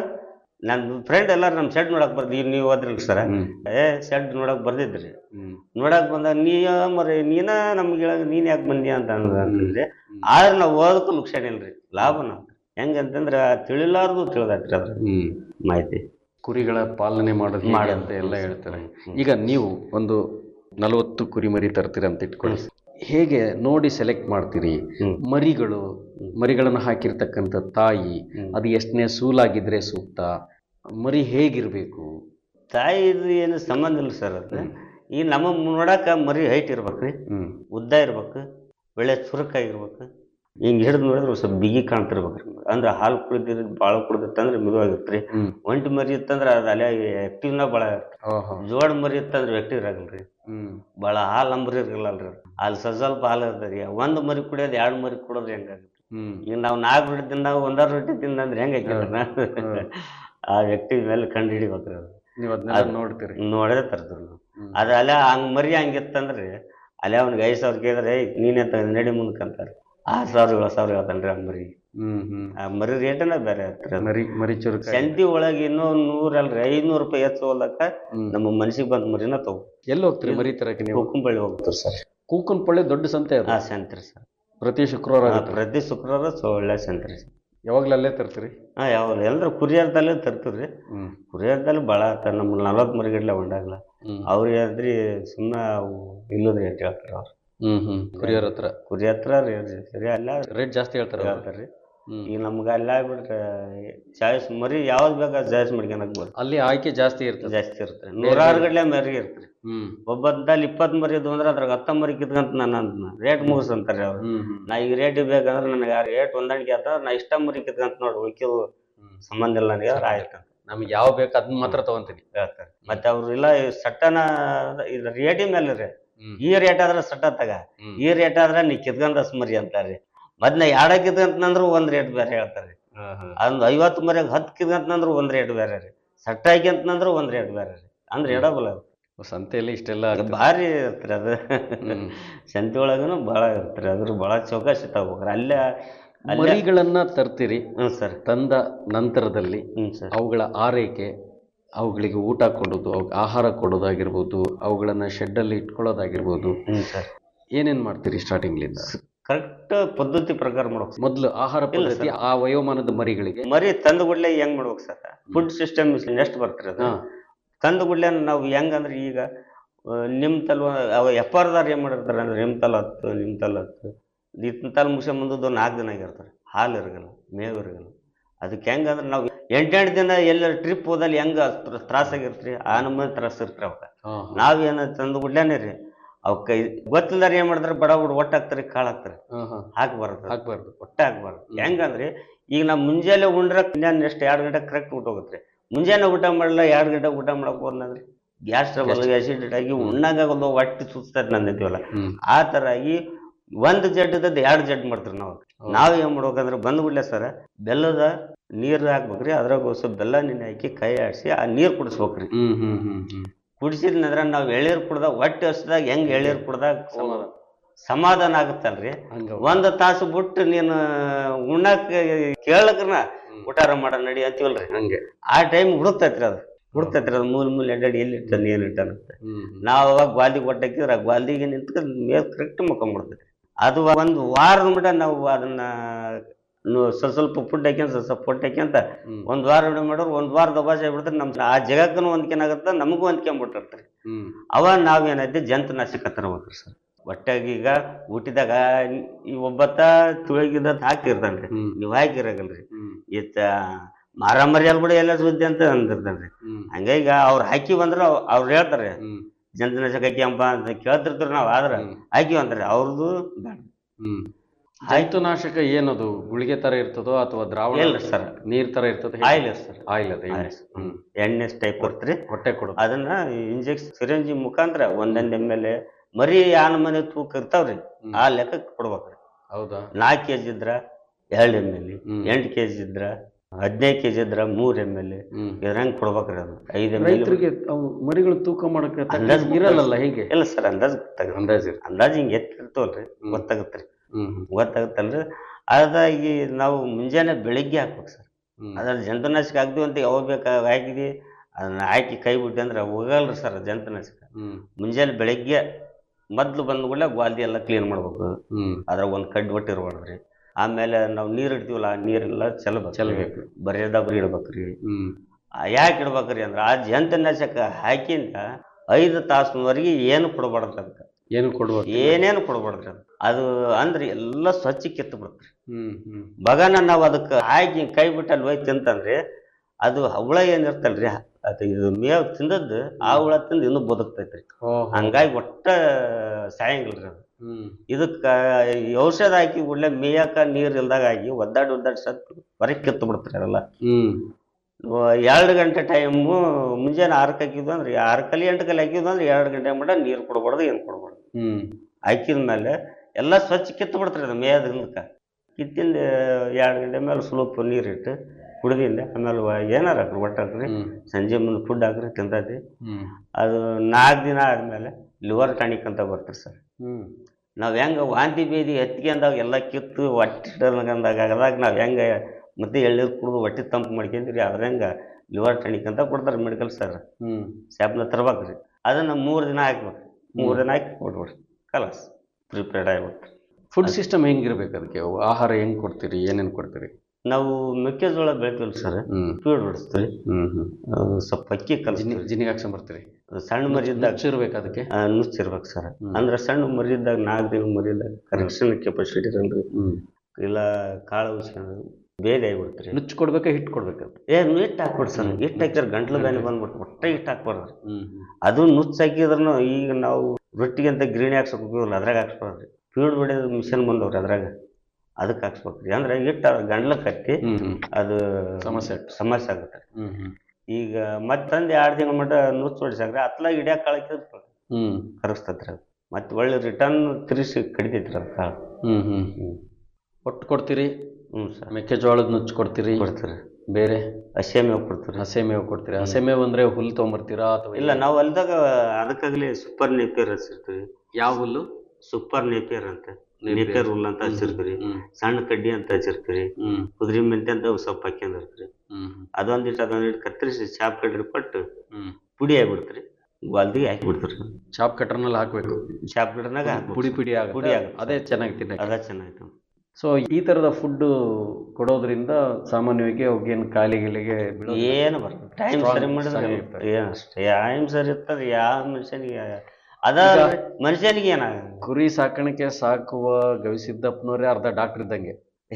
E: ನನ್ನ ಫ್ರೆಂಡ್ ಎಲ್ಲಾರು ನಮ್ಮ ಶೆಡ್ ನೋಡಕ್ ಬರ್ದಿ ನೀವು ಓದ್ರಲ್ಲ ಸರ
D: ಹ್ಮ್
E: ಏ ಶೆಡ್ ನೋಡಕ್ ಬರ್ದಿದ್ರಿ
D: ಹ್ಮ್
E: ನೋಡಕ್ ಬಂದ ನೀ ಮರಿ ನೀನ ನಮ್ಗೆ ಹೇಳಕ್ ನೀನ್ ಯಾಕೆ ಬಂದಿ ಅಂತ ಅಂದ್ರಿ ಆದ್ರೆ ನಾವು ಓದಕ್ಕೂ ನುಕ್ಸಾನ ಇಲ್ರಿ ಲಾಭನ ಹೆಂಗಂತಂದ್ರ ತಿಳಿಲಾರ್ದು ತಿಳಿದಾಟ್ರಿ ಅದ್ರ
D: ಹ್ಮ್
E: ಮಾಹಿತಿ
D: ಕುರಿಗಳ ಪಾಲನೆ ಮಾಡೋದು ಹೇಗೆ
E: ಮಾಡೋದು.
D: ಅಂತ ಎಲ್ಲ ಹೇಳ್ತಾರೆ ಈಗ ನೀವು ಒಂದು ನಲವತ್ತು ಕುರಿಮರಿ ತರ್ತೀರ ಅಂತ ಇಟ್ಕೊಳ್ಳಿ ಹೇಗೆ ನೋಡಿ ಸೆಲೆಕ್ಟ್ ಮಾಡ್ತೀರಿ
E: ಹ್ಮ್.
D: ಮರಿಗಳು ಮರಿಗಳನ್ನು ಹಾಕಿರ್ತಕ್ಕಂಥ ತಾಯಿ
E: ಹ್ಮ್.
D: ಅದು ಎಷ್ಟನೇ ಸೂಲಾಗಿದ್ರೆ ಸೂಕ್ತ ಮರಿ ಹೇಗಿರ್ಬೇಕು
E: ತಾಯಿದು ಏನು ಸಂಬಂಧ ಇಲ್ಲ ಸರ್ ಅದು ಈಗ ನಮ್ಮ ನೋಡಾಕ ಮರಿ ಹೈಟ್ ಇರ್ಬೇಕ್ರಿ
D: ಹ್ಮ್
E: ಉದ್ದ ಇರ್ಬೇಕು ಒಳ್ಳೆ ಚುರುಕಾಗಿರ್ಬೇಕು ಹಿಂಗೆ ಹಿಡಿದು ನೋಡಿದ್ರೆ ಸ್ವಲ್ಪ ಬಿಗಿ ಕಾಣ್ತಿರ್ಬೇಕ್ರಿ ಅಂದ್ರೆ ಹಾಲು ಕುಡಿದಿರ್ ಭಾಳ ಕುಡ್ದಿತ್ತಂದ್ರೆ ಮಿದುವಾಗಿರ್ತ್ರಿ
D: ಹ್ಮ್
E: ಒಂಟಿ ಮರಿ ಇತ್ತಂದ್ರೆ ಅದು ಅಲ್ಲೇ ಆಕ್ಟಿವ್ನ ಭಾಳ
D: ಓಹೋ
E: ಜೋಡ್ ಮರಿ ಇತ್ತಂದ್ರೆ ಆಕ್ಟಿವ್ ಇರಾಗಲ್ರಿ
D: ಹ್ಮ್
E: ಭಾಳ ಹಾಲು ಅಂಬ್ರಿ ಇರಲ್ಲಲ್ರಿ ಅಲ್ಲಿ ಸ್ವಲ್ಪ ಸ್ವಲ್ಪ ಹಾಲು ಇರ್ತದೆ ಒಂದು ಮರಿ ಕುಡಿಯೋದು ಎರಡು ಮರಿ ಕುಡೋದು ಹೆಂಗಾಗುತ್ತೆ
D: ಹ್ಮ್
E: ಈಗ ನಾವು ನಾಲ್ಕು ರೊಟ್ಟಿ ತಿಂದ ಒಂದಾರು ರೊಟ್ಟಿ ತಿಂದಂದ್ರೆ ಹೆಂಗೆ ಹಾಕಿದ್ರೆ ಆ ವ್ಯಕ್ತಿ ಮೇಲೆ ಕಂಡು ಹಿಡಿಬೇಕ್ರಿ ಅದು
D: ನೀವು ಅದನ್ನೆಲ್ಲ ನೋಡ್ತೀರಿ
E: ನೋಡೇ ತರ್ತೀವಿ ನಾವು
D: ಹ್ಮ್.
E: ಅದು ಅಲ್ಲೇ ಹಂಗ್ ಮರಿ ಹಂಗಿತ್ತಂದ್ರೆ ಅಲ್ಲೇ ಅವ್ನಿಗೆ ಐದು ಸಾವಿರ ಕೇಳಿದ್ರೆ "ಏಯ್, ನೀನೇ ತಗೊಂಡ್ ನಡಿ ಮುಂದಕ್ಕೆ ಅಂತಾರೆ ಆರು ಸಾವಿರ ಏಳು ಸಾವಿರ ಹೇಳ್ತಾನೆ ರೀ ಆ ಮರಿ
D: ಹ್ಮ್ ಹ್ಮ್
E: ಆ ಮರಿ ರೇಟನ ಬೇರೆ ಇರ್ತಾರೆ
D: ಮರಿ ಮರಿ ಚುರುಕ
E: ಸಂತಿ ಒಳಗೆ ಇನ್ನೂ ನೂರ ಅಲ್ರಿ ಐನೂರು ರೂಪಾಯಿ ಹೆಚ್ಚು ಹೋಲಕ್ಕ
D: ಹ್ಮ್.
E: ನಮ್ಮ ಮನ್ಸಿಗೆ ಬಂದ ಮರಿನ ತಗೋ
D: ಎಲ್ಲಿ ಹೋಗ್ತೀರಿ ಮರಿ ತರಕ್ಕೆ ನೀವು
E: ಹುಕ್ಕುಂಬಳ್ಳಿ ಹೋಗ್ತೀವಿ ಸರ್
D: ಕೂಕನ್ ಪಳ್ಳಿ ದೊಡ್ಡ ಸಂತೆ ಅದು
E: ಹಾ ಸಂತ್ರಿ ಸರ್
D: ಪ್ರತಿ ಶುಕ್ರವಾರ
E: ಆ,
D: ಆಗುತ್ತೆ
E: ಪ್ರತಿ ಶುಕ್ರವಾರ ಸೊ ಒಳ್ಳೆ ಸಂತ್ರಿ ಸರ್
D: ಯಾವಾಗ್ಲೂ ಅಲ್ಲೇ ತರ್ತೀರಿ
E: ಹಾ ಯಾವ ಎಲ್ಲರೂ ಕುರಿಯರ್ದಲ್ಲೇ ತರ್ತೀವ್ರಿ
D: ಹ್ಮ್
E: ಕುರಿಯರ್ದಲ್ಲಿ ಭಾಳ ಆತ ನಮ್ಮ ನಲ್ವತ್ತು ಮರಿಗಡ್ಲೆ ಒಂಡಾಗಲ್ಲ
D: ಹ್ಮ್
E: ಅವ್ರು ಹೇಳಿದ್ರಿ ಸುಮ್ಮನೆ ಅವು ಇಲ್ಲದ್ರಿ ಅಂತ ಹೇಳ್ತಾರೆ ಅವ್ರು
D: ಹ್ಮ್ ಹ್ಮ್ ಕುರಿಯರ್ ಹತ್ರ
E: ಕುರಿ ಹತ್ರ ರೀ ಸರಿ ಅಲ್ಲ
D: ರೇಟ್ ಜಾಸ್ತಿ ಹೇಳ್ತಾರೆ ಅವ್ರು.
E: ಹೇಳ್ತಾರ್ರಿ
D: ಹ್ಮ್
E: ಈಗ ನಮ್ಗೆ ಅಲ್ಲಿ ಆಗ್ಬಿಟ್ರೆ ಚಾಯ್ಸ್ ಮರಿ ಯಾವ್ದು ಬೇಕಾ ಚಾಯ್ಸ್ ಮಾಡ್ಕೊಳಕ್ ಬರ್ತಾರೆ
D: ಅಲ್ಲಿ ಆಯ್ಕೆ ಜಾಸ್ತಿ ಇರ್ತದೆ
E: ಜಾಸ್ತಿ ಇರ್ತದೆ ನೂರಾರು ಗಡ್ಲೆ ಮರಿ ಇರ್ತಾರೆ
D: ಹ್ಮ್
E: ಒಬ್ಬದ್ದಲ್ಲಿ ಇಪ್ಪತ್ತು ಮರಿ ಇದ್ವು ಅಂದ್ರೆ ಅದ್ರಾಗ ಹತ್ತ ಮರಿ ಕಿತ್ಕಂತ ನಾನು ಅಂತ ರೇಟ್ ಮುಗಿಸ್ ಅಂತಾರೆ ಅವ್ರು
D: ಹ್ಮ್ ಹ್ಮ್
E: ನಾ ಈಗ ರೇಟ್ ಬೇಕಂದ್ರೆ ನನಗೆ ಯಾರು ರೇಟ್ ಹೊಂದಾಣಿಕೆ ಆತ ನಾ ಇಷ್ಟ ಮರಿ ಕಿತ್ಕಂತ ನೋಡಿ ಉಳ್ಕಿವು
D: ಹ್ಮ್.
E: ಸಂಬಂಧ ಇಲ್ಲ ನನಗೆ ಅವ್ರು ಆಯ್ತು ಅಂತ
D: ನಮ್ಗೆ ಯಾವ ಬೇಕು ಅದನ್ನ ಮಾತ್ರ ತಗೊಂತೀನಿ
E: ಹೇಳ್ತಾರೆ ಮತ್ತೆ ಅವ್ರು ಇಲ್ಲ ಈ ಸಟ್ಟನ ಇದು ರೇಟಿ ಮೇಲೆ ರೀ
D: ಹ್ಮ್
E: ಈ ರೇಟ್ ಆದ್ರೆ ಸಟ್ಟ ತಗ
D: ಹ್ಮ್.
E: ಈ ರೇಟ್ ಆದ್ರೆ ನೀ ಕಿತ್ಕೊಂಡ ಮರಿ ಅಂತಾರ್ರಿ ಮೊದ್ಲ ಎರಡ ಕಿತ್ಕಂತಂದ್ರು ಒಂದ್ ರೇಟ್ ಬೇರೆ ಹೇಳ್ತಾರೆ
D: ಹಾ, ಹಾ.
E: ಅಂದ್ ಐವತ್ತು ಮರ್ಯಾಗ ಹತ್ತು ಕಿತ್ಕಂತಂದ್ರು ಒಂದ್ ರೇಟ್ ಬೇರೆ ರೀ ಸಟ್ಟ ಹಾಕ್ಯಂತಂದ್ರು ಒಂದ್ ರೇಟ್ ಬೇರೆ ರೀ ಅಂದ್ರೆ ಎಡಬಲ್ಲ ಅದು
D: ಸಂತೆಯಲ್ಲಿ ಇಷ್ಟೆಲ್ಲ ಆಗುತ್ತೆ.
E: ಭಾರಿ ಇರ್ತ್ರಿ ಅದು
D: ಹ್ಮ್.
E: ಸಂತೆ ಒಳಗನು ಭಾಳ ಇರ್ತ್ರಿ ಅದ್ರ ಭಾಳ ಚೌಕಾಸಿ ತಗೋಬೇಕ್ರಿ ಅಲ್ಲೇ ಅಲ್ಲೇ
D: ಮರಿಗಳನ್ನ ತರ್ತೀರಿ
E: ಹ್ಞೂ ಸರ್
D: ತಂದ ನಂತರದಲ್ಲಿ
E: ಹ್ಞೂ ಸರ್
D: ಅವುಗಳ ಆರೈಕೆ ಅವುಗಳಿಗೆ ಊಟ ಕೊಡೋದು ಅವುಗ್ ಆಹಾರ ಕೊಡೋದಾಗಿರ್ಬೋದು ಅವುಗಳನ್ನ ಶೆಡ್ಡಲ್ಲಿ ಇಟ್ಕೊಳ್ಳೋದಾಗಿರ್ಬೋದು
E: ಹ್ಞೂ ಸರ್
D: ಏನೇನ್ ಮಾಡ್ತೀರಿ ಸ್ಟಾರ್ಟಿಂಗ್ಲಿಂದ
E: ಕರೆಕ್ಟ್ ಪದ್ಧತಿ ಪ್ರಕಾರ ಮಾಡ್ಬೇಕು
D: ಮೊದಲು ಆಹಾರ
E: ಇಲ್ಲ
D: ಪದ್ಧತಿ
E: ಸರ್.
D: ಆ ವಯೋಮಾನದ ಮರಿಗಳಿಗೆ
E: ಮರಿ ತಂದ ಕೂಡಲೇ ಹೆಂಗ್ ಮಾಡ್ಬೇಕು ಸರ್ ಫುಡ್ ಸಿಸ್ಟಮ್ ಎಷ್ಟು ಬರ್ತೀರಿ ಅದು
D: ಹಾ.
E: ತಂದ ಕೂಡಲೇ ನಾವು ಹೆಂಗಂದ್ರೆ ಈಗ ಆ, ನಿಮ್ ತಲ್ ಅವ ಎಪ್ಪಾರ್ದಾರ ಏನ್ ಮಾಡಿರ್ತಾರೆ ಅಂದ್ರೆ ನಿಮ್ ತಲ್ ಹತ್ತು ನಿಮ್ ತಲ್ ಹತ್ತು ನಿಮ್ ತಲ್ ಮುಗಿಸ ಮುಂದದ್ದು ನಾಲ್ಕು ದಿನ ಆಗಿರ್ತಾರೆ ಹಾಲು ಇರಗಲ್ಲ ಮೇವು ಇರಗಲ್ಲ ಅದಕ್ಕೆ ಹೆಂಗಂದ್ರೆ ನಾವು ಎಂಟೆಂಟು ದಿನ ಎಲ್ಲರ ಟ್ರಿಪ್ ಹೋದಲ್ಲಿ ಹೆಂಗ ತ್ರಾಸಾಗಿರ್ತ್ರಿ ಆ ನಮ್ಮನೆ ತ್ರಾಸ ಇರ್ತ್ರಿ ಅವಾಗ
D: ಹಾ, ಹಾ.
E: ನಾವೇನ ತಂದು ಕೂಡ್ಲೇನೆ ರೀ ಅವಕ್ಕ ಗೊತ್ತಿಲ್ದಾರ ಏನ್ ಮಾಡ್ತಾರೆ ಬಡ ಬಡ ಒಟ್ಟು ಹಾಕ್ತಾರೆ ಕಾಳು ಹಾಕ್ತಾರೆ
D: ಹಾ, ಹಾ.
E: ಹಾಕ್ಬಾರ್ದು
D: ಹಾಕ್ಬಾರ್ದು
E: ಹೊಟ್ಟೆ ಹಾಕ್ಬಾರ್ದು ಹೆಂಗಂದ್ರೆ ಈಗ ನಾವು ಮುಂಜಾನೆ ಉಂಡ್ರೆ ಮುಂಜಾನೆ ಎಷ್ಟು ಎರಡು ಗಂಟೆ ಕರೆಕ್ಟ್ ಊಟ ಹೋಗುತ್ತೆ ಮುಂಜಾನೆ ಊಟ ಮಾಡಲ್ಲ ಎರಡು ಗಂಟೆ ಊಟ ಮಾಡಕ್ ಹೋದ್ನಂದ್ರೆ ಗ್ಯಾಸ್ ಟ್ರಬಲ್ ಆಸಿಡಿಟಿ ಆಗಿ ಉಣ್ಣಾಗಲ್ಲ ಹೊಟ್ಟೆ ಸುಸ್ತೈತೆ ನಂದಿದ್ದೀವಲ್ಲ
D: ಹ್ಮ್
E: ಆ ಥರ ಆಗಿ ಒಂದು ಜಡ್ಡದ ಎರಡು ಜಡ್ ಮಾಡ್ತೀವಿ ನಾವು ನಾವು ಏನ್ ಮಾಡ್ಬೇಕಂದ್ರೆ ಬಂದ್ಬಿಡ್ಲೆ ಸರ್ ಬೆಲ್ಲದ ನೀರು ಹಾಕ್ಬೇಕ್ರಿ ಅದ್ರಾಗ ಒಂದ್ ಸ್ವಲ್ಪ ಬೆಲ್ಲ ನೆನೆ ಹಾಕಿ ಕೈ ಆಡಿಸಿ ಆ ನೀರು ಕುಡಿಸ್ಬೇಕ್ರಿ
D: ಹ್ಮ್ ಹ್ಮ್ ಹ್ಮ್ ಹ್ಮ್
E: ಕುಡಿಸಿದ ನಂತರ ನಾವು ಎಳ್ನೀರು ಕುಡ್ದಾಗ ಹೊಟ್ಟೆ ಹಸ್ದಾಗ ಹೆಂಗ್ ಎಳ್ನೀರು ಕುಡ್ದಾಗ
D: ಸಮಾಧಾನ.
E: ಸಮಾಧಾನ ಆಗುತ್ತಲ್ರಿ
D: ಹಂಗ
E: ಒಂದ್ ತಾಸು ಬಿಟ್ಟು ನೀನು ಉಣ್ಣಾಕ ಕೇಳಕ್ರನ ಊಟಾರ ಮಾಡ ನಡಿ ಅಂತೀವಲ್ರಿ
D: ಹಂಗೆ
E: ಆ ಟೈಮ್ ಹುಡುಕ್ತೈತ್ರಿ ಅದು ಹುಡುಕ್ತೈತ್ರಿ ಅದು ಮೂಲ ಮೂಲ ಎಡ್ಡಾಡಿ ಎಲ್ಲಿ ಇಟ್ಟಾನ ಏನ್ ಇಟ್ಟಾನ ಅಂತ
D: ಹ್ಮ್
E: ನಾವು ಅವಾಗ ಗ್ವಾಲ್ದಿಗೆ ಕೊಟ್ಟಾಕಿದ್ರೆ ಆ ಗ್ವಾಲ್ದಿಗೆ ನಿಂತ್ಕೊಂಡು ಮೇಲ್ ಕರೆಕ್ಟ್ ಮುಖಂಬಿಡ್ತೈತಿ ಅದು ಒಂದು ವಾರದ ಮಟ ನಾವು ಅದನ್ನ ನು- ಸ್ವಲ್ಪ ಸ್ವಲ್ಪ ಫುಡ್ ಹಾಕ್ಯಂತ ಸ್ವಲ್ಪ ಸ್ವಲ್ಪ ಫುಡ್ ಹಾಕ್ಯಂತ
D: ಹ್ಮ್
E: ಒಂದ್ ವಾರ ವಿಡಿಯೋ ಮಾಡೋರು ಒಂದ್ ವಾರ ದಬಾಜ್ ಆಗ್ಬಿಡ್ತಾರೆ ನಮ್ ಆ ಜಗಕ್ಕೂ ಹೊಂದ್ಕೆನಾಗತ್ತ ನಮಗೂ ಹೊಂದ್ಕೊಂಡ್ಬಿಟ್ಟಿರ್ತಾರೆ
D: ಹ್ಮ್
E: ಅವ ನಾವೇನೈತಿ ಜಂತುನಾಶಕ ತರಬೇಕ್ರಿ ಸರ್ ಒಟ್ಟಾಗಿ ಈಗ ಊಟಿದಾಗ ಈ ಒಬ್ಬತ್ತ ತುಳಗಿದ ಹಾಕಿರ್ತಾನ್ರಿ
D: ಹ್ಮ್
E: ನೀವು ಹಾಕಿರಾಗಲ್ರಿ
D: ಹ್ಮ್
E: ಈತ ಮಾರಾಮರಿ ಅಲ್ಬಿಡ ಎಲ್ಲ ಸುದ್ದಿ ಅಂತ ಅಂದಿರ್ತಾನ್ರಿ
D: ಹ್ಮ್
E: ಹಂಗಾಗಿ ಅವ್ರು ಹಾಕಿ ಬಂದ್ರ ಅವ್ರು ಹೇಳ್ತಾರೆ
D: ಹ್ಮ್
E: ಜಂತುನಾಶಕ ಹಾಕಿ ಅಂಬ ಅಂತ ಕೇಳ್ತಿರ್ತೀವಿ ನಾವು ಆದ್ರ
D: ಹ್ಮ್.
E: ಹಾಕಿ ಅಂತಾರೆ ಅವ್ರದ್ದು ಬೇಡ
D: ಹ್ಮ್ ಜಂತುನಾಶಕ ಏನದು ಗುಳಿಗೆ ತರ ಇರ್ತದೋ ಅಥವಾ ದ್ರಾವಣ
E: ಇಲ್ಲ ಸರ್
D: ನೀರ್ ತರ ಇರ್ತದೆ
E: ಆಯಿಲ್ ಸರ್
D: ಆಯಿಲ್ ಅದ ಎಣ್ಣೆ. ಹ್ಮ್
E: ಎಣ್ಣೆ ಟೈಪ್ ಬರ್ತ್ರಿ
D: ಹೊಟ್ಟೆ ಕೊಡೋದು
E: ಅದನ್ನ ಇಂಜೆಕ್ಷನ್ ಸಿರಂಜಿ ಮುಖಾಂತರ ಒಂದೊಂದ್ ಎಮ್ ಎಲ್ ಮರಿ ಯಾನ ಮನೆ ತೂಕ ಇರ್ತಾವ್ರಿ
D: ಹ್ಮ್.
E: ಆ ಲೆಕ್ಕಕ್ಕೆ ಕೊಡ್ಬೇಕ್ರಿ
D: ಹೌದಾ
E: ನಾಲ್ಕು ಕೆ ಜಿ ಇದ್ರ ಎರಡು ಎಮ್ ಎಲ್
D: ಹ್ಮ್.
E: ಎಂಟು ಕೆ ಜಿ ಇದ್ರ ಹದಿನೈದು ಕೆ ಜಿ ಇದ್ರ ಮೂರ್ ಎಮ್ ಎಲ್
D: ಹ್ಮ್.
E: ಇದ್ರಂಗ್ ಕೊಡ್ಬೇಕ್ರಿ ಅದು ಐದು ಎಮ್ ಎಲ್
D: ರೈತರಿಗೆ ಅವು ಮರಿಗಳು ತೂಕ ಮಾಡಕ್ಕೆ ತಕ್ಕ
E: ಅಂದಾಜ್
D: ಇರಲ್ಲ ಹೇಗೆ
E: ಇಲ್ಲ ಸರ್ ಅಂದಾಜ್ ಗೊತ್ತಾಗುತ್ತೆ
D: ಅಂದಾಜು
E: ಅಂದಾಜ್ ಹಿಂಗೆ ಎತ್ತಿರ್ತವಲ್ರಿ
D: ಹ್ಮ್.
E: ಗೊತ್ತಾಗತ್ರಿ
D: ಹ್ಮ್
E: ಗೊತ್ತಾಗುತ್ತಲ್ರಿ ಅದಾಗಿ ನಾವು ಮುಂಜಾನೆ ಬೆಳಿಗ್ಗೆ ಹಾಕ್ಬೇಕು ಸರ್
D: ಹ್ಮ್.
E: ಅದ್ರ ಜಂತುನಾಶಕ ಹಾಕ್ದಿವಿ ಅಂತ ಯಾವಾಗ ಬೇಕಾಗ ಹಾಕಿದ್ವಿ ಅದನ್ನ ಹಾಕಿ ಕೈ ಬಿಟ್ಟು ಅಂದ್ರೆ ಹೋಗಲ್ರಿ ಸರ್ ಜಂತುನಾಶಕ
D: ಹ್ಮ್
E: ಮುಂಜಾನೆ ಬೆಳಿಗ್ಗೆ ಮೊದ್ಲು ಬಂದ ಕೂಡಲೇ ಗ್ವಾಲ್ದಿ ಎಲ್ಲ ಕ್ಲೀನ್ ಮಾಡ್ಬೇಕು
D: ಹ್ಮ್
E: ಅದ್ರಾಗ ಒಂದು ಕಡ್ಡಿ ಒಟ್ಟು ಇರ್ಬಾರ್ದ್ರಿ ಆಮೇಲೆ ನಾವು ನೀರು ಇಡ್ತೀವಲ್ಲ ಆ ನೀರೆಲ್ಲ ಚೆಲ್ಬೇಕು
D: ಚೆಲ್ಬೇಕು.
E: ಬರೀ ಡಬ್ರಿ ಇಡ್ಬೇಕ್ರಿ
D: ಹ್ಮ್
E: ಯಾಕೆ ಇಡ್ಬೇಕ್ರಿ ಅಂದ್ರೆ ಆ ಜಂತುನಾಶಕ ಹಾಕಿಂದ ಐದು ತಾಸಿನವರೆಗೆ ಏನು ಕೊಡಬಾರ್ದು ಅದಕ್ಕೆ
D: ಏನು ಕೊಡುವ
E: ಏನೇನು ಕೊಡಬಾರ್ದ್ರಿ ಅದು ಅದು ಅಂದ್ರೆ ಎಲ್ಲ ಸ್ವಚ್ಛ ಕಿತ್ತು ಬಿಡ್ತ್ರಿ
D: ಹ್ಮ್ ಹ್ಮ್
E: ಬಗನ ನಾವು ಅದಕ್ಕೆ ಹಾಕಿ ಕೈ ಬಿಟ್ಟು ಅಲ್ಲಿ ಹೋಯ್ತು ಅಂತಂದ್ರೆ ಅದು ಹುಳ ಏನಿರ್ತಲ್ರಿ ಅದು ಇದು ಮೇವ್ ತಿಂದದ್ದು ಆ ಹುಳ ತಿಂದು ಇನ್ನೂ ಬದುಕ್ತೈತ್ರಿ ಹಂಗಾಗಿ ಒಟ್ಟ ಸಾಯಂಗಿಲ್ರಿ ಅದು
D: ಹ್ಮ್
E: ಇದಕ್ಕ ಈ ಔಷಧ ಹಾಕಿ ಒಳ್ಳೆ ಮೇಯಕ ನೀರ್ ಇಲ್ದಾಗ ಆಗಿ ಒದ್ದಾಡಿ ಒದ್ದಾಡಿ ಸತ್ತು ಹೊರಗೆ ಕಿತ್ತು ಬಿಡ್ತಾರೆ ಅದೆಲ್ಲ
D: ಹ್ಮ್
E: ಎರಡು ಗಂಟೆ ಟೈಮು ಮುಂಜಾನೆ ಆರಕ್ಕೆ ಹಾಕಿದ್ವು ಅಂದ್ರೆ ಆರಕ್ಕಲ್ಲಿ ಎಂಟಕ್ಕಲ್ಲಿ ಹಾಕಿದ್ವು ಅಂದ್ರೆ ಎರಡು ಗಂಟೆ ಮಟ್ಟ ನೀರು ಕೊಡ್ಬಾರ್ದು ಏನು ಕೊಡ್ಬಾರ್ದು
D: ಹ್ಮ್
E: ಹಾಕಿದ ಮೇಲೆ ಎಲ್ಲ ಸ್ವಚ್ಛ ಕಿತ್ತು ಬಿಡ್ತಾರೆ ಅದು ಮೇಯದ ಹಿಂದಕ್ಕೆ ಕಿತ್ತಿಂದ ಎರಡು ಗಂಟೆ ಮೇಲೆ ಸ್ವಲ್ಪ ನೀರು ಇಟ್ಟು ಕುಡ್ದಿಂದ ಆಮೇಲೆ ವ- ಏನಾರ ಹಾಕ್ರಿ ಒಟ್ಟು ಹಾಕ್ರಿ
D: ಹ್ಮ್
E: ಸಂಜೆ ಮುಂದೆ ಫುಡ್ ಹಾಕ್ರಿ ತಿಂತೈತಿ
D: ಹ್ಮ್
E: ಅದು ನಾಲ್ಕು ದಿನ ಆದಮೇಲೆ ಲಿವರ್ ಟಾನಿಕ್ ಅಂತ ಬರ್ತಾರೆ ಸರ್
D: ಹ್ಮ್
E: ನಾವು ಹೆಂಗೆ ವಾಂತಿ ಬೇದಿ ಎತ್ಕೊಂಡಾಗ ಎಲ್ಲ ಕಿತ್ತು ಹೊಟ್ಟೆ ಅಂದಾಗ ಅದಾಗ ನಾವು ಹೆಂಗೆ ಮತ್ತೆ ಎಳ್ನೀರು ಕುಡಿದು ಹೊಟ್ಟೆ ತಂಪು ಮಾಡ್ಕೊಂತೀರಿ ಅದ್ರ ಹೆಂಗೆ ಲಿವರ್ ಟಾನಿಕ್ ಅಂತ ಕೊಡ್ತಾರೆ ಮೆಡಿಕಲ್ ಸರ್
D: ಹ್ಮ್
E: ಸ್ಯಾಪ್ನ ತರ್ಬೇಕ್ರಿ ಅದನ್ನು ಮೂರು ದಿನ ಹಾಕ್ಬೇಕು ಮೂರು ದಿನ ಹಾಕಿ ಕೊಟ್ಬಿಡ್ರಿ ಕಲಾಸ್ ಪ್ರಿಪೇರ್ಡ್ ಆಗಿಬಿಡ್ರಿ
D: ಫುಡ್ ಸಿಸ್ಟಮ್ ಹೆಂಗಿರ್ಬೇಕು ಅದಕ್ಕೆ ಅವು ಆಹಾರ ಹೆಂಗ್ ಕೊಡ್ತೀರಿ ಏನೇನ್ ಕೊಡ್ತೀರಿ
E: ನಾವು ಮೆಕ್ಕೆಜೋಳ ಬೆಳಿತೀವಿ ಸರ್
D: ಹ್ಮ್
E: ಫೀಡ್ ಬಿಡಿಸ್ತೀವಿ
D: ಹ್ಮ್ ಹ್ಮ್
E: ಅದು ಸ್ವಲ್ಪ ಅಕ್ಕಿ
D: ಜಿನಿ
E: ಕಲಿಸ್ತೀವಿ
D: ಜಿನಿಗೆ ಹಾಕ್ಸ್ಕೊಂಡ್ ಬರ್ತೀರಿ
E: ಅದು ಸಣ್ಣ ಮರಿ ಇದ್ದಾಗ
D: ಹಚ್ಚಿರ್ಬೇಕು ಅದಕ್ಕೆ
E: ನುಚ್ಚಿರ್ಬೇಕು ಸರ್
D: ಹ್ಮ್.
E: ಅಂದ್ರೆ ಸಣ್ಣ ಮರಿ ಇದ್ದಾಗ ನಾಲ್ಕು ದಿನ ಮರಿ ಇದ್ದಾಗ ಕರೆಕ್ಷನ್ ಕೆಪಾಸಿಟಿ ಇರಲ್ರಿ
D: ಹ್ಮ್
E: ಇಲ್ಲ ಕಾಳು ಉಸ್ಕೊಂಡು ಬೇಗ ಆಗಿಬಿಡ್ತೀರಿ
D: ನುಚ್ಚು ಕೊಡ್ಬೇಕಾ ಹಿಟ್ಟು ಕೊಡ್ಬೇಕಾ
E: ಏ ಹಿಟ್ಟು ಹಾಕ್ಬಿಡ್ರಿ ಸರ್ ಹಿಟ್ಟು ಹಾಕಿದ್ರೆ ಗಂಟ್ಲು ಬ್ಯಾನಿ ಬಂದ್ಬಿಟ್ಟು ಒಟ್ಟೆ ಹಿಟ್ಟು ಹಾಕ್ಬಾರ್ದು
D: ಹ್ಮ್
E: ಅದು ನುಚ್ಚು ಹಾಕಿದ್ರೂ ಈಗ ನಾವು ರೊಟ್ಟಿಗೆ ಅಂತ ಗಿರಣಿ ಹಾಕ್ಸಕ್ ಹೋಗಿವಲ್ಲ ಅದ್ರಾಗ ಹಾಕ್ಸ್ಬಾರ್ದ್ರಿ ಫೀಡ್ ಹೊಡೆಯೋದು ಮಿಷನ್ ಬಂದವ್ರಿ ಅದ್ರಾಗ ಅದಕ್ಕೆ ಹಾಕ್ಸ್ಬೇಕ್ರಿ ಅಂದ್ರೆ ಹಿಟ್ಟು ಗಂಡ್ಲ ಕಟ್ಟಿ
D: ಹ್ಮ್ ಹ್ಮ್
E: ಅದು
D: ಸಮಸ್ಯೆ ಆಗ್ತದೆ.
E: ಸಮಸ್ಯೆ ಆಗುತ್ತೆ
D: ಹ್ಮ್ ಹ್ಮ್
E: ಈಗ ಮತ್ತೊಂದು ಎರಡು ತಿಂಗಳ ಮಟ್ಟ ನುಚ್ಚು ಹೊಡಿಸಾಕ್ರಿ ಅತ್ಲಾಗ ಹಿಡಿಯಾಕ ಕಾಳಕ್ಕೆ
D: ಹ್ಮ್
E: ಕರಗಿಸ್ತತ್ರಿ ಅದು ಮತ್ತೆ ಒಳ್ಳೆ ರಿಟರ್ನ್ ತಿರ್ಸಿ ಕಡಿತೈತ್ರಿ ಅದು ಕಾಳು
D: ಹ್ಮ್ ಹ್ಮ್
E: ಹ್ಮ್.
D: ಒಟ್ಟು ಕೊಡ್ತೀರಿ
E: ಹ್ಞೂ ಸರ್
D: ಮೆಕ್ಕೆಜೋಳದ ನುಚ್ಚು ಕೊಡ್ತೀರಿ
E: ಕೊಡ್ತೀರಿ
D: ಬೇರೆ
E: ಹಸಿ ಮೇವು ಕೊಡ್ತೀರಿ
D: ಹಸೆ ಮೇವು ಕೊಡ್ತೀರಿ ಹಸೆ ಮೇವು ಅಂದ್ರೆ ಹುಲ್ಲು ತೊಗೊಂಬರ್ತೀರಾ ಅಥವಾ
E: ಇಲ್ಲ ನಾವು ಅಲ್ದಾಗ ಅದಕ್ಕಾಗಲಿ ಸೂಪರ್ ನೇಪಿಯರ್ ಹಚ್ಚಿರ್ತೀವಿ
D: ಯಾವ ಹುಲ್ಲು
E: ಸೂಪರ್ ನೇಪಿಯರ್ ಅಂತ
D: Napier.
E: ನೇಪಿಯರ್ ಹುಲ್ ಅಂತ ಹಚ್ಚಿರ್ತೀರಿ
D: ಹ್ಮ್
E: ಸಣ್ಣ ಕಡ್ಡಿ ಅಂತ ಹಚ್ಚಿರ್ತೀರಿ
D: ಹ್ಮ್
E: ಕುದುರೆ ಮೆಂತೆ ಅಂತ ಸ್ವಲ್ಪ ಹಾಕ್ಯಂದಿರ್ತೀರಿ
D: ಹ್ಮ್
E: ಅದೊಂದಿಟ್ಟು ಅದೊಂದಿಟ್ಟು ಕತ್ತರಿಸಿ ಚಾಪ್ ಕಡ್ರಿ ಕೊಟ್ಟು
D: ಹ್ಮ್
E: ಪುಡಿ ಆಗಿಬಿಡ್ತೀರಿ ಗ್ವಾಲ್ದಿಗೆ ಹಾಕಿಬಿಡ್ತೀರಿ
D: ಚಾಪ್ ಕಟರ್ನಲ್ಲಿ ಹಾಕ್ಬೇಕು
E: ಚಾಪ್ ಕಡ್ರನಾಗ
D: ಪುಡಿ ಪುಡಿ
E: ಪುಡಿ
D: ಆಗುತ್ತೆ
E: ಆಗುತ್ತೆ.
D: ಅದೇ ಚೆನ್ನಾಗಿ ತಿನ್ನಕ್ಕೆ
E: ಅದ ಚೆನ್ನಾಗಿತ್ತು
D: ಸೊ ಈ ತರದ ಫುಡ್ ಕೊಡೋದ್ರಿಂದ ಸಾಮಾನ್ಯವಾಗಿ ಅವ್ಗೇನು ಕಾಯಿಲೆ ಗಿಲಿಗೆ ಬೀಳೋದಿಲ್ಲ.
E: ಏನು ಬರ್ತದೆ ಟೈಮ್
D: Strong
E: ಸರಿ ಮಾಡಿದ್ರೆ
D: ಸರಿ ಇರ್ತದೆ.
E: ಏನು ಅಷ್ಟೇ ಟೈಮ್ ಸರಿ ಇರ್ತದೆ ಯಾವ ಮನುಷ್ಯನಿಗೆ ಅದ
D: ಈಗ-
E: ಮನುಷ್ಯನಿಗೆ ಏನಾಗಲ್ಲ
D: ಕುರಿ ಸಾಕಾಣಿಕೆ ಸಾಕುವ ಗವಿಸಿದ್ದಪ್ಪನವರೇ ಅರ್ಧ ಡಾಕ್ಟರ್ ಇದ್ದಂಗೆ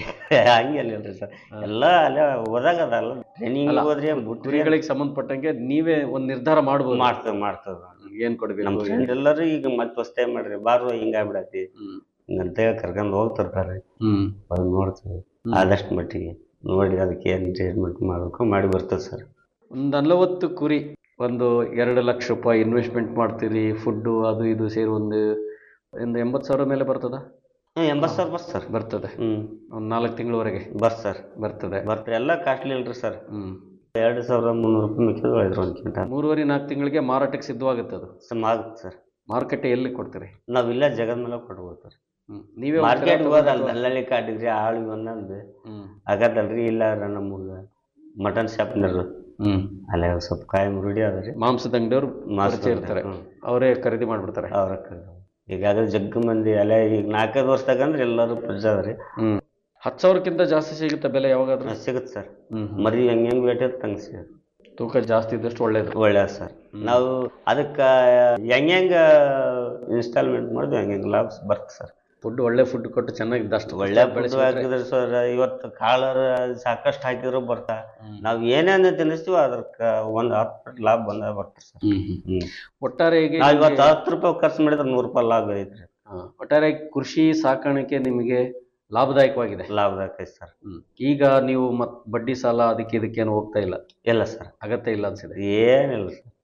E: ಹಂಗೆಲ್ಲ ಸರ್ ಎಲ್ಲ ಅಲ್ಲೇ ಓದಾಗ ಅದಲ್ಲ ಟ್ರೈನಿಂಗ್
D: ಅಲ್ಲ,
E: ಹೋದ್ರಿ ಬಿಟ್ರಿ
D: ಕುರಿಗಳಿಗೆ ಸಂಬಂಧಪಟ್ಟಂಗೆ ನೀವೇ ಒಂದ್ ನಿರ್ಧಾರ ಮಾಡ್ಬೋದು
E: ಮಾಡ್ತದ ಮಾಡ್ತದ
D: ಏನ್
E: ನಮ್ಮ
D: ಕೊಡ್ಬೇಕು
E: ಫ್ರೆಂಡ್ ಎಲ್ಲರೂ ಈಗ ಮತ್ತೆ ಹೊಸ್ತೇ ಮಾಡ್ರಿ ಬಾರು ಹಿಂಗಾಗ್ಬಿಡತಿ
D: ಹ್ಮ್.
E: ಹಿಂಗಂತ ಹೇಳಿ ಕರ್ಕೊಂಡು ಹೋಗ್ತಿರ್ತಾರೆ
D: ಹ್ಮ್
E: ಅದು ನೋಡ್ತೀವಿ
D: ಹ್ಮ್.
E: ಆದಷ್ಟು ಮಟ್ಟಿಗೆ ನೋಡಿ ಅದಕ್ಕೆ ಏನು ಟ್ರೀಟ್ಮೆಂಟ್ ಮಾಡಬೇಕು ಮಾಡಿ ಬರ್ತದೆ ಸರ್
D: ಒಂದು ನಲವತ್ತು ಕುರಿ ಒಂದು ಎರಡು ಲಕ್ಷ ರೂಪಾಯಿ ಇನ್ವೆಸ್ಟ್ಮೆಂಟ್ ಮಾಡ್ತೀರಿ ಫುಡ್ಡು ಅದು ಇದು ಸೇರಿ ಒಂದು ಒಂದು ಎಂಬತ್ತು ಸಾವಿರ ಮೇಲೆ ಬರ್ತದ
E: ಹ್ಞೂ ಎಂಬತ್ತು ಸಾವಿರ ಬರ್ತ ಸರ್
D: ಬರ್ತದೆ
E: ಹ್ಞೂ
D: ಒಂದು ನಾಲ್ಕು ತಿಂಗಳವರೆಗೆ
E: ಬರ್ತ ಸರ್
D: ಬರ್ತದೆ
E: ಬರ್ತಾರೆ ಎಲ್ಲ ಕಾಸ್ಟ್ಲಿ ಇಲ್ರಿ ಸರ್
D: ಹ್ಮ್
E: ಎರಡು ಸಾವಿರದ ಮುನ್ನೂರು ರೂಪಾಯಿ ಮಿಕ್ಕಿದ್ರು ಐದು ಒಂದು ಕ್ವಿಂಟಲ್
D: ಮೂರುವರೆ ನಾಲ್ಕು ತಿಂಗಳಿಗೆ ಮಾರಾಟಕ್ಕೆ ಸಿದ್ಧವಾಗುತ್ತೆ ಅದು
E: ಸಮ್ ಆಗುತ್ತೆ ಸರ್
D: ಮಾರುಕಟ್ಟೆ ಎಲ್ಲಿ ಕೊಡ್ತೀರಿ
E: ನಾವು ಇಲ್ಲ ಜಗದ ಮೇಲೆ ಕೊಡ್ಬೋದು ಸರ್
D: ಹ್ಮ್ ನೀವೇ
E: ಮಾರ್ಕೆಟ್
D: ಹೋಗ್ತೀರಾ
E: ಹೋದಲ್ಲ
D: ಅಥವಾ-
E: ದಲ್ಲಾಳಿ ಕಾಟಿಗ್ರಿ ಆಳು ಒಂದೊಂದು
D: ಹ್ಮ್
E: ಆಗತ್ತಲ್ರಿ ಇಲ್ಲ ನಮಗೆ ಮಟನ್ ಶಾಪ್ನರು
D: ಹ್ಮ್
E: ಅಲ್ಲೇ ಸ್ವಲ್ಪ ಕಾಯಂ ರೂಢಿ ಅದ ರೀ
D: ಮಾಂಸದ ಅಂಗಡಿಯವರು ಪರಿಚಯ ಇರ್ತಾರೆ ಅವರೇ ಖರೀದಿ ಮಾಡ್ಬಿಡ್ತಾರೆ
E: ಅವ್ರ ಈಗಾಗಲೇ ಜಗ್ಗ ಮಂದಿ ಅಲ್ಲೇ ಈಗ ನಾಲ್ಕೈದು ವರ್ಷದಾಗ ಅಂದ್ರೆ ಎಲ್ಲರೂ ಪ್ರಜೆ ಅದ ರೀ
D: ಹ್ಮ್ ಹತ್ತು ಸಾವಿರಕ್ಕಿಂತ ಜಾಸ್ತಿ ಸಿಗುತ್ತೆ ಬೆಲೆ ಯಾವಾಗಾದ್ರೂ
E: ಸಿಗುತ್ತೆ ಸರ್
D: ಹ್ಮ್
E: ಮರಿ ಹೆಂಗೆ ಹೆಂಗೆ ವೇಟ್ ಇರುತ್ತೆ ಹಂಗೆ ಸಿಗುತ್ತೆ
D: ತೂಕ ಜಾಸ್ತಿ ಇದ್ದಷ್ಟು ಒಳ್ಳೇದು
E: ಒಳ್ಳೆಯದು ಸರ್ ನಾವು ಅದಕ್ಕೆ ಹೆಂಗೆ ಹೆಂಗೆ ಇನ್ಸ್ಟಾಲ್ಮೆಂಟ್ ಮಾಡಿದ್ವಿ ಹೆಂಗೆ ಹೆಂಗೆ ಲಾಭ ಬರ್ತದೆ ಸರ್
D: ಫುಡ್ ಒಳ್ಳೆ ಫುಡ್ ಕೊಟ್ಟು ಚೆನ್ನಾಗಿದ್ದಷ್ಟು
E: ಒಳ್ಳೆ ಫುಡ್ ಹಾಕಿದ್ರೆ ಸರ್ ಇವತ್ತು ಕಾಳರ ಸಾಕಷ್ಟು ಹಾಕಿದ್ರು ಬರ್ತಾ ನಾವು ಏನೇನು ತಿನ್ನಿಸ್ತೀವಿ ಅದಕ್ಕೆ ಒಂದು ಹತ್ತು ಪಟ್ಟು ಲಾಭ ಬಂದ ಬರ್ತದೆ ಸರ್ ಹ್ಞೂ
D: ಒಟ್ಟಾರೆಯಾಗಿ
E: ನಾವು ಇವತ್ತು ಹತ್ತು ರೂಪಾಯಿ ಖರ್ಚು ಮಾಡಿದ್ರೆ ನೂರು ರೂಪಾಯಿ ಲಾಭ ಐತ್ರಿ
D: ಹಾ, ಒಟ್ಟಾರೆಯಾಗಿ ಕೃಷಿ ಸಾಕಾಣಿಕೆ ನಿಮಗೆ ಲಾಭದಾಯಕವಾಗಿದೆ
E: ಲಾಭದಾಯಕ ಐತೆ ಸರ್
D: ಹ್ಮ್. ಈಗ ನೀವು ಮತ್ ಬಡ್ಡಿ ಸಾಲ ಅದಕ್ಕೆ ಇದಕ್ಕೇನು ಹೋಗ್ತಾ ಇಲ್ಲ
E: ಇಲ್ಲ ಸರ್
D: ಅಗತ್ಯ ಇಲ್ಲ ಅನ್ಸಿದೆ
E: ಏನಿಲ್ಲ ಸರ್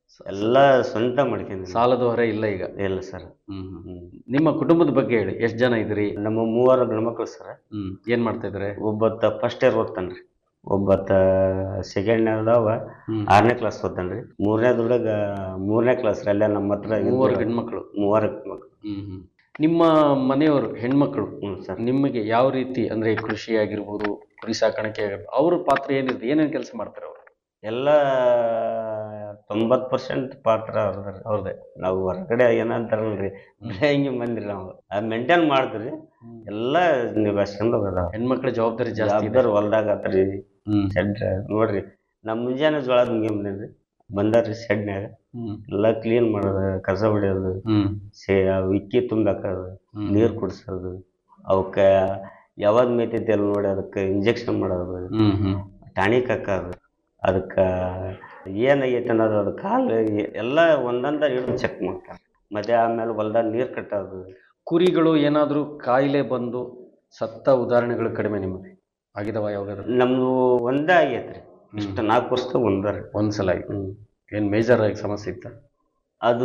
E: ಎಲ್ಲ ಸ್ವಂತ ಮಾಡ್ಕೊಂಡಿದ್ದೀನಿ
D: ಸಾಲದ ಹೊರೆ ಇಲ್ಲ ಈಗ
E: ಇಲ್ಲ ಸರ್
D: ಹ್ಮ್ ಹ್ಮ್.
E: ಹ್ಮ್.
D: ನಿಮ್ಮ ಕುಟುಂಬದ ಬಗ್ಗೆ ಹೇಳಿ ಎಷ್ಟು ಜನ ಇದ್ರಿ
E: ನಮ್ಮ ಮೂವರು ಗಂಡ್ಮಕ್ಳು ಸರ್
D: ಹ್ಮ್ ಏನ್ ಮಾಡ್ತಾ ಇದಾರೆ
E: ಒಬ್ಬತ್ತ ಫಸ್ಟ್ ಇಯರ್ ಓದ್ತಾನ್ರಿ ಒಬ್ಬತ್ತ ಸೆಕೆಂಡ್ನೇದವ
D: ಹ್ಮ್.
E: ಆರನೇ ಕ್ಲಾಸ್ ಓದ್ತಾನ್ರಿ ಮೂರನೇ ಹುಡುಗ ಮೂರನೇ ಕ್ಲಾಸ್ ಅಲ್ಲೇ ನಮ್ಮ ಹತ್ರ
D: ಮೂವರು ಗಂಡ್ಮಕ್ಳು
E: ಮೂವರು ಮಕ್ಳು
D: ಹ್ಮ್ ಹ್ಮ್. ನಿಮ್ಮ ಮನೆಯವರು ಹೆಣ್ಮಕ್ಳು
E: ಹ್ಞೂ ಸರ್
D: ನಿಮಗೆ ಯಾವ ರೀತಿ ಅಂದ್ರೆ ಕೃಷಿ ಆಗಿರ್ಬೋದು ಕುರಿ ಸಾಕಾಣಿಕೆ ಆಗಿರ್ಬೋದು ಅವ್ರ ಪಾತ್ರ ಏನಿದೆ ಏನೇನ್ ಕೆಲಸ ಮಾಡ್ತಾರೆ ಅವರು
E: ಎಲ್ಲ ತೊಂಬತ್ತು ಪರ್ಸೆಂಟ್ ಪಾತ್ರ ಅವ್ರದ್ರಿ
D: ಅವ್ರದೇ
E: ನಾವು ಹೊರಗಡೆ ಏನಂತಾರಲ್ರಿ ಬರೀ ಹಿಂಗೆ ಮಂದಿರಿ ನಾವು ಅದು ಮೇಂಟೈನ್ ಮಾಡಿದ್ರಿ ಎಲ್ಲ ನಿಭಾಯಿಸ್ಕೊಂಡು ಹೋಗದ
D: ಹೆಣ್ಮಕ್ಳ ಜವಾಬ್ದಾರಿ ಜಾಸ್ತಿ ಇದೆ
E: ಜವಾಬ್ದಾರಿ ಹೊಲ್ದಾಗ ಆತ್ರಿ
D: ಹ್ಮ್
E: ಶೆಡ್ ನೋಡ್ರಿ ನಮ್ಮ ಮುಂಜಾನೆ ಜೋಳ ಹಿಂಗೆ ಬಂದೇನ್ರಿ ಬಂದಾರ್ರಿ ಶೆಡ್ನ್ಯಾಗ
D: ಹ್ಮ್
E: ಎಲ್ಲ ಕ್ಲೀನ್ ಮಾಡೋದು ಕಸ ಹೊಡಿಯೋದು
D: ಹ್ಮ್
E: ಸೇ ಅವು ಇಕ್ಕಿ ತುಂಬಾಕೋದು
D: ಹ್ಮ್.
E: ನೀರು ಕುಡಿಸೋದು ಅವಕ್ಕೆ ಯಾವಾಗ ಮೇತೈತಿ ಅಲ್ಲಿ ನೋಡಿ ಅದಕ್ಕೆ ಇಂಜೆಕ್ಷನ್ ಮಾಡೋದು
D: ಹ್ಮ್ ಹ್ಮ್
E: ಟಾಣಿಕ್ ಹಾಕೋದು ಅದಕ್ಕೆ ಏನಾಗೈತೆ ಅನ್ನೋದು ಅದು ಕಾಲು ಎ- ಎಲ್ಲ ಒಂದೊಂದ ಹಿಡಿದು ಚೆಕ್ ಮಾಡ್ತಾರೆ ಮತ್ತೆ ಆಮೇಲೆ ಹೊಲ್ದಾಗ ನೀರು ಕಟ್ಟೋದು
D: ಕುರಿಗಳು ಏನಾದ್ರೂ ಕಾಯಿಲೆ ಬಂದು ಸತ್ತ ಉದಾಹರಣೆಗಳು ಕಡಿಮೆ ನಿಮಗೆ ಆಗಿದಾವ ಯಾವಾಗಾದ್ರೂ
E: ನಮ್ದು ಒಂದೇ ಆಗೈತ್ರಿ ಇಷ್ಟು ನಾಲ್ಕು ವರ್ಷದಾಗ ಒಂದರಿ
D: ಒಂದ್ಸಲ ಆಯ್ತು
E: ಹ್ಞೂ
D: ಏನ್ ಮೇಜರ್ ಆಗಿ ಸಮಸ್ಯೆ ಇತ್ತ
E: ಅದು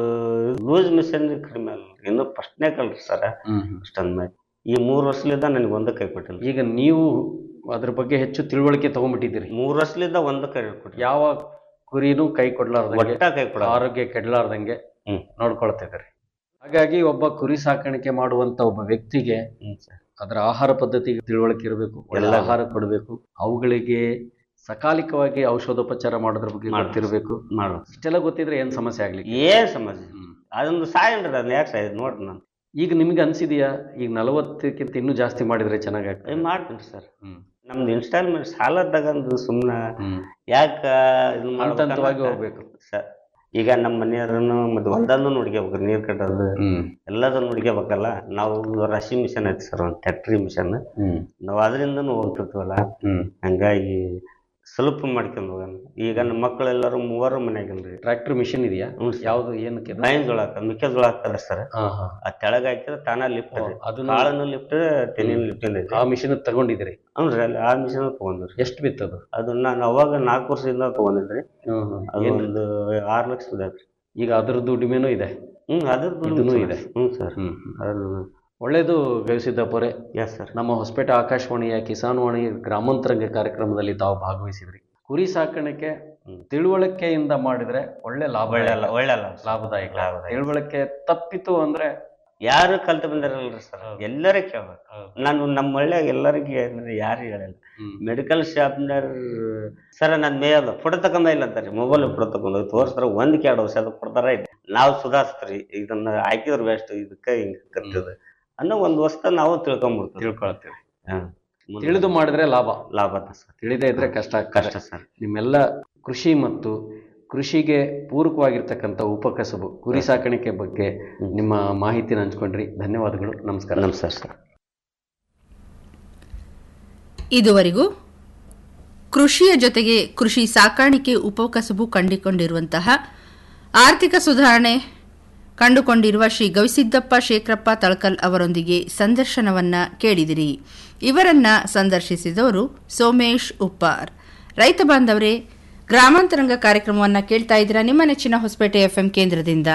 E: ಲೂಸ್ ಮಿಷನ್ ಕಡಿಮೆ ಅಲ್ಲ ಇನ್ನೂ ಫಸ್ಟ್ನೇ ಕಲ್ರಿ ಸರ
D: ಹ್ಮ್ ಹ್ಮ್.
E: ಅಷ್ಟೊಂದು ಮೇಲೆ ಈ ಮೂರು ವರ್ಷಲಿದ್ದ ನನಗೆ ಒಂದು ಕೈ ಕೊಟ್ಟಿಲ್ಲ
D: ಈಗ ನೀವು ಅದ್ರ ಬಗ್ಗೆ ಹೆಚ್ಚು ತಿಳುವಳಿಕೆ ತಗೊಂಡ್ಬಿಟ್ಟಿದ್ದೀರಿ
E: ಮೂರು ವರ್ಷಲಿದ್ದ ಒಂದು ಕೈ ಕೊಟ್ಟಿಲ್ಲ
D: ಯಾವ ಕುರಿನೂ ಕೈ ಕೊಡ್ಲಾರ್ದಂಗೆ
E: ಒಟ್ಟ ಕೈ ಕೊಡ
D: ಆರೋಗ್ಯ ಕೆಡಲಾರ್ದಂಗೆ
E: ಹ್ಮ್.
D: ನೋಡ್ಕೊಳ್ತಿದ್ದಾರೆ ಹಾಗಾಗಿ ಒಬ್ಬ ಕುರಿ ಸಾಕಾಣಿಕೆ ಮಾಡುವಂತ ಒಬ್ಬ ವ್ಯಕ್ತಿಗೆ
E: ಹ್ಞೂ ಸರ್
D: ಅದರ ಆಹಾರ ಪದ್ಧತಿಗೆ ತಿಳುವಳಿಕೆ ಇರಬೇಕು ಒಳ್ಳೆ
E: ಎಲ್ಲ.
D: ಆಹಾರ ಕೊಡಬೇಕು ಅವುಗಳಿಗೆ ಸಕಾಲಿಕವಾಗಿ ಔಷಧೋಪಚಾರ ಮಾಡೋದ್ರ ಬಗ್ಗೆ
E: ಮಾಡ್ಬೇಕು.
D: ಗೊತ್ತಿರಬೇಕು
E: ಮಾಡು
D: ಇಷ್ಟೆಲ್ಲ ಗೊತ್ತಿದ್ರೆ ಏನ್ ಸಮಸ್ಯೆ ಆಗ್ಲಿಕ್ಕೆ
E: ಏನ್ ಸಮಸ್ಯೆ
D: ಹ್ಮ್.
E: ಅದೊಂದು ಸಾಯನ್ರಿ ಅದನ್ನ ಯಾಕೆ ಸಾಯ್ದು ನೋಡ್ರಿ ನಾನು
D: ಈಗ ನಿಮ್ಗೆ ಅನ್ಸಿದ್ಯಾ ಈಗ ನಲವತ್ತಕ್ಕಿಂತ ಇನ್ನೂ ಜಾಸ್ತಿ ಮಾಡಿದ್ರೆ ಚೆನ್ನಾಗಾಗ್ತದೆ
E: ಏ ಮಾಡ್ತೀನಿ ಸರ್
D: ಹ್ಮ್
E: ನಮ್ದು ಇನ್ಸ್ಟಾಲ್ಮೆಂಟ್ ಸಾಲ ತಗೊಂಡು ಸುಮ್ಮನೆ
D: ಹ್ಮ್
E: ಯಾಕ ಇದು
D: ಹಂತ ಹಂತವಾಗಿ ಹೋಗ್ಬೇಕು
E: ಸರ್ ಈಗ ನಮ್ಮ ಮನೆಯವ್ರನ್ನು ಮತ್ತೆ ಹೊಲ್ದನ್ನು ನೋಡ್ಕೋಬೇಕು ನೀರು ಕಟ್ಟೋದು
D: ಹ್ಮ್
E: ಎಲ್ಲದನ್ನು ನೋಡ್ಕೋಬೇಕಲ್ಲ ನಾವು ರಾಶಿ ಮಿಷನ್ ಐತಿ ಸರ್ ಒಂದು ಟ್ಯಾಕ್ಟ್ರಿ ಮಿಷನ್
D: ಹ್ಮ್
E: ನಾವು ಅದರಿಂದನೂ ಹೋಗ್ತಿರ್ತೀವಲ್ಲ
D: ಹ್ಮ್
E: ಹಂಗಾಗಿ ಸ್ವಲ್ಪ ಮಾಡ್ಕೊಂಡು ಹೋಗೋಣ ಈಗ ನಮ್ಮ ಮಕ್ಕಳೆಲ್ಲರೂ ಮೂವರು ಮನೆಯಾಗಿಲ್ರಿ
D: ಟ್ರ್ಯಾಕ್ಟರ್ ಮಿಷಿನ್ ಇದೆಯಾ
E: ಹ್ಞೂ ಸರ್
D: ಯಾವ್ದು ಏನಕ್ಕೆ ಅದು?
E: ಬಾಯಿನ ಹಾಕ ಮೆಕ್ಕೆಜೋಳ ಹಾಕದ ಸರ್
D: ಹಾ ಹಾ
E: ಆ ತೆಳಗ ಹಾಕಿದ್ರೆ ತಾನ ಲಿಫ್ಟ್
D: ಓ, ಅದನ್ನ
E: ಕಾಳನ್ನು ಲಿಫ್ಟ್ ತೆನಿನ ಲಿಫ್ಟ್ ಐತಿ
D: ಆ ಮಿಷಿನ್ ತಗೊಂಡಿದ್ದೀರಿ
E: ಹ್ಞೂ ಅಲ್ಲಿ ಆ ಮಿಷನ್ ತಗೊಂಡ್ರಿ
D: ಎಷ್ಟು ಬಿತ್ತದು
E: ಅದು ನಾನು ಅವಾಗ ನಾಲ್ಕು ವರ್ಷದಿಂದ ತಗೊಂಡಿದ್ರಿ ಅದು
D: ಏನ್-
E: ಒಂದು ಆರು ಲಕ್ಷ ಬಿದ್ದೈತ್ರಿ
D: ಈಗ ಅದ್ರ ದುಡಿಮೆನೂ ಇದೆ
E: ಹ್ಞೂ ಅದ್ರದ್ದು
D: ಇದನ್ನೂ ಇದೆ.
E: ಹ್ಞೂ ಸರ್
D: ಹ್ಮ್
E: ಅದ್ರ
D: ಒಳ್ಳೇದು ಗವಿಸಿದ್ದಪ್ಪರೆ
E: ಎಸ್ ಸರ್
D: ನಮ್ಮ ಹೊಸಪೇಟೆ ಆಕಾಶವಾಣಿಯ ಕಿಸಾನ್ ವಾಣಿ ಗ್ರಾಮಾಂತರಂಗ ಕಾರ್ಯಕ್ರಮದಲ್ಲಿ ತಾವು ಭಾಗವಹಿಸಿದ್ರಿ ಕುರಿ ಸಾಕಾಣಿಕೆ
E: ಹ್ಮ್.
D: ತಿಳುವಳಿಕೆಯಿಂದ ಮಾಡಿದ್ರೆ ಒಳ್ಳೆ ಲಾಭ
E: ಒಳ್ಳೆ ಒಳ್ಳೆ ಅಲ್ಲ
D: ಲಾಭದಾಯಕ
E: ಲಾಭದಾಯಕ.
D: ತಿಳುವಳಿಕೆ ತಪ್ಪಿತು ಅಂದ್ರೆ
E: ಯಾರು ಕಲ್ತು ಬಂದಿರಲ್ರಿ ಸರ್ ಎಲ್ಲರೂ ಕೇಳ್ಬೇಕು ನಾನು ನಮ್ಮ ಒಳ್ಳೆಯಾಗ ಎಲ್ಲರಿಗೆ ಹೇಳಿದ್ರೆ ಯಾರು ಹೇಳಿಲ್ಲ
D: ಹ್ಮ್.
E: ಮೆಡಿಕಲ್ ಶಾಪ್ನಾರ ಸರ್ ನನ್ನ ಮೇಯಲ್ಲ ಫೋಟೋ ತಗೊಂಬ ಇಲ್ಲ ಅಂತಾರೆ ಮೊಬೈಲ್ ಫೋಟೋ ತಗೊಂಡು ತೋರಿಸ್ತಾರೆ ಒಂದ್ ಎರಡು ಔಷಧ ಕೊಡ್ತಾರ ನಾವು ಸುಧಾರಿಸ್ತೀರಿ ಇದನ್ನ ಹಾಕಿದ್ರೆ ಬೆಸ್ಟ್ ಇದಕ್ಕೆ ಹಿಂಗೆ ಕರ್ತದೆ ಅನ್ನೋ ಒಂದು ವಸ್ತು ನಾವು ತಿಳ್ಕೊಂಬಿಡ್ತೀವಿ
D: ತಿಳ್ಕೊಳ್ತೀವಿ
E: ಹಾಂ
D: ತಿಳಿದು ಮಾಡಿದ್ರೆ ಲಾಭ
E: ಲಾಭ ಅದ ಸರ್
D: ತಿಳಿದೇ ಇದ್ರೆ ಕಷ್ಟ
E: ಕಷ್ಟ
D: ಕಷ್ಟ
E: ಸರ್
D: ನಿಮ್ಮೆಲ್ಲ ಕೃಷಿ ಮತ್ತು ಕೃಷಿಗೆ ಪೂರಕವಾಗಿರ್ತಕ್ಕಂಥ ಉಪಕಸಬು ಕುರಿ ಸಾಕಾಣಿಕೆ ಬಗ್ಗೆ ನಿಮ್ಮ ಮಾಹಿತಿನ ಹಂಚ್ಕೊಂಡ್ರಿ ಧನ್ಯವಾದಗಳು ನಮಸ್ಕಾರ
E: ನಮಸ್ಕಾರ ಸರ್
C: ಇದುವರೆಗೂ ಕೃಷಿಯ ಜೊತೆಗೆ ಕೃಷಿ ಸಾಕಾಣಿಕೆ ಉಪಕಸಬು ಕಂಡುಕೊಂಡಿರುವಂತಹ ಆರ್ಥಿಕ ಸುಧಾರಣೆ ಕಂಡುಕೊಂಡಿರುವ ಶ್ರೀ ಗವಿಸಿದ್ದಪ್ಪ ಶೇಖರಪ್ಪ ತಳಕಲ್ ಅವರೊಂದಿಗೆ ಸಂದರ್ಶನವನ್ನ ಕೇಳಿದಿರಿ ಇವರನ್ನ ಸಂದರ್ಶಿಸಿದವರು ಸೋಮೇಶ್ ಉಪ್ಪಾರ್ ರೈತ ಬಾಂಧವರೇ ಗ್ರಾಮಾಂತರಂಗ ಕಾರ್ಯಕ್ರಮವನ್ನ ಕೇಳ್ತಾ ಇದ್ದೀರಾ ನಿಮ್ಮ ನೆಚ್ಚಿನ ಹೊಸಪೇಟೆ ಎಫ್ಎಂ ಕೇಂದ್ರದಿಂದ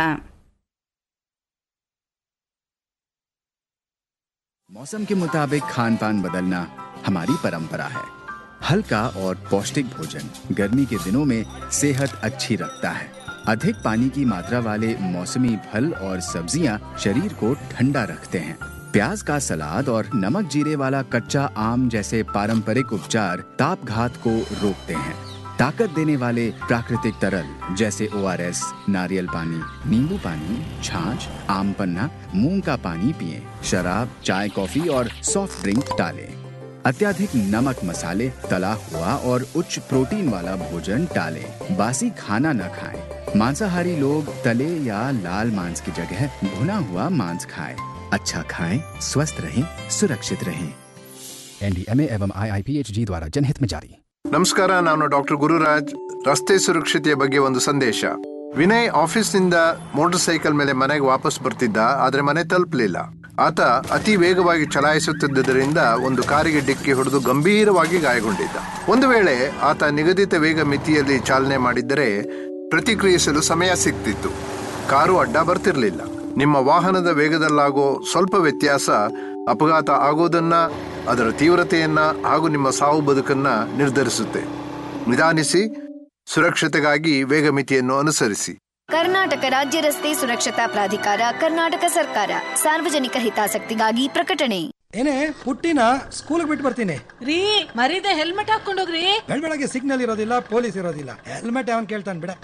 B: मौसम के मुताबिक खान पान बदलना हमारी परंपरा है हल्का और पौष्टिक भोजन गर्मी के दिनों में सेहत अच्छी रखता है अधिक पानी की मात्रा वाले मौसमी फल और सब्जियां शरीर को ठंडा रखते हैं प्याज का सलाद और नमक जीरे वाला कच्चा आम जैसे पारंपरिक उपचार ताप घात को रोकते हैं ताकत देने वाले प्राकृतिक तरल जैसे ओ नारियल पानी नींबू पानी छाछ आम पन्ना मूंग का पानी पिए शराब चाय कॉफी और सॉफ्ट ड्रिंक टालें अत्याधिक नमक मसाले तला हुआ और उच्च प्रोटीन वाला भोजन टालें बासी खाना न खाएं मांसाहारी लोग तले या लाल मांस की जगह भुना हुआ मांस खाएं अच्छा खाएं स्वस्थ रहें सुरक्षित रहें
F: एनडीएमए एवं आईआईपीएचजी द्वारा जनहित में जारी
G: ನಮಸ್ಕಾರ ನಾನು ಡಾಕ್ಟರ್ ಗುರುರಾಜ್ ರಸ್ತೆ ಸುರಕ್ಷತೆಯ ಬಗ್ಗೆ ಒಂದು ಸಂದೇಶ ವಿನಯ್ ಆಫೀಸ್ನಿಂದ ಮೋಟಾರ್ ಸೈಕಲ್ ಮೇಲೆ ಮನೆಗೆ ವಾಪಸ್ ಬರ್ತಿದ್ದ ಆದ್ರೆ ಮನೆ ತಲುಪಲಿಲ್ಲ ಆತ ಅತಿ ವೇಗವಾಗಿ ಚಲಾಯಿಸುತ್ತಿದ್ದರಿಂದ ಒಂದು ಕಾರಿಗೆ ಡಿಕ್ಕಿ ಹೊಡೆದು ಗಂಭೀರವಾಗಿ ಗಾಯಗೊಂಡಿದ್ದ ಒಂದು ವೇಳೆ ಆತ ನಿಗದಿತ ವೇಗ ಮಿತಿಯಲ್ಲಿ ಚಾಲನೆ ಮಾಡಿದ್ದರೆ ಪ್ರತಿಕ್ರಿಯಿಸಲು ಸಮಯ ಸಿಗ್ತಿತ್ತು ಕಾರು ಅಡ್ಡ ಬರ್ತಿರ್ಲಿಲ್ಲ ನಿಮ್ಮ ವಾಹನದ ವೇಗದಲ್ಲಾಗೋ ಸ್ವಲ್ಪ ವ್ಯತ್ಯಾಸ ಅಪಘಾತ ಆಗೋದನ್ನ ಅದರ ತೀವ್ರತೆಯನ್ನ ಹಾಗೂ ನಿಮ್ಮ ಸಾವು ಬದುಕನ್ನ ನಿರ್ಧರಿಸುತ್ತೆ ನಿಧಾನಿಸಿ ಸುರಕ್ಷತೆಗಾಗಿ ವೇಗ ಮಿತಿಯನ್ನು ಅನುಸರಿಸಿ
H: ಕರ್ನಾಟಕ ರಾಜ್ಯ ರಸ್ತೆ ಸುರಕ್ಷತಾ ಪ್ರಾಧಿಕಾರ ಕರ್ನಾಟಕ ಸರ್ಕಾರ ಸಾರ್ವಜನಿಕ ಹಿತಾಸಕ್ತಿಗಾಗಿ ಪ್ರಕಟಣೆ
I: ಏನೇ ಪುಟ್ಟಿನ ಸ್ಕೂಲ್ಗೆ ಬಿಟ್ಟು ಬರ್ತೀನಿ
J: ರೀ ಮರೀದೆ ಹೆಲ್ಮೆಟ್ ಹಾಕೊಂಡೋಗ್ರಿ
I: ಬೆಳಗ್ಗೆ ಸಿಗ್ನಲ್ ಇರೋದಿಲ್ಲ ಪೊಲೀಸ್ ಇರೋದಿಲ್ಲ ಹೆಲ್ಮೆಟ್ ಅವನ್ ಕೇಳ್ತಾನೆ ಬಿಡ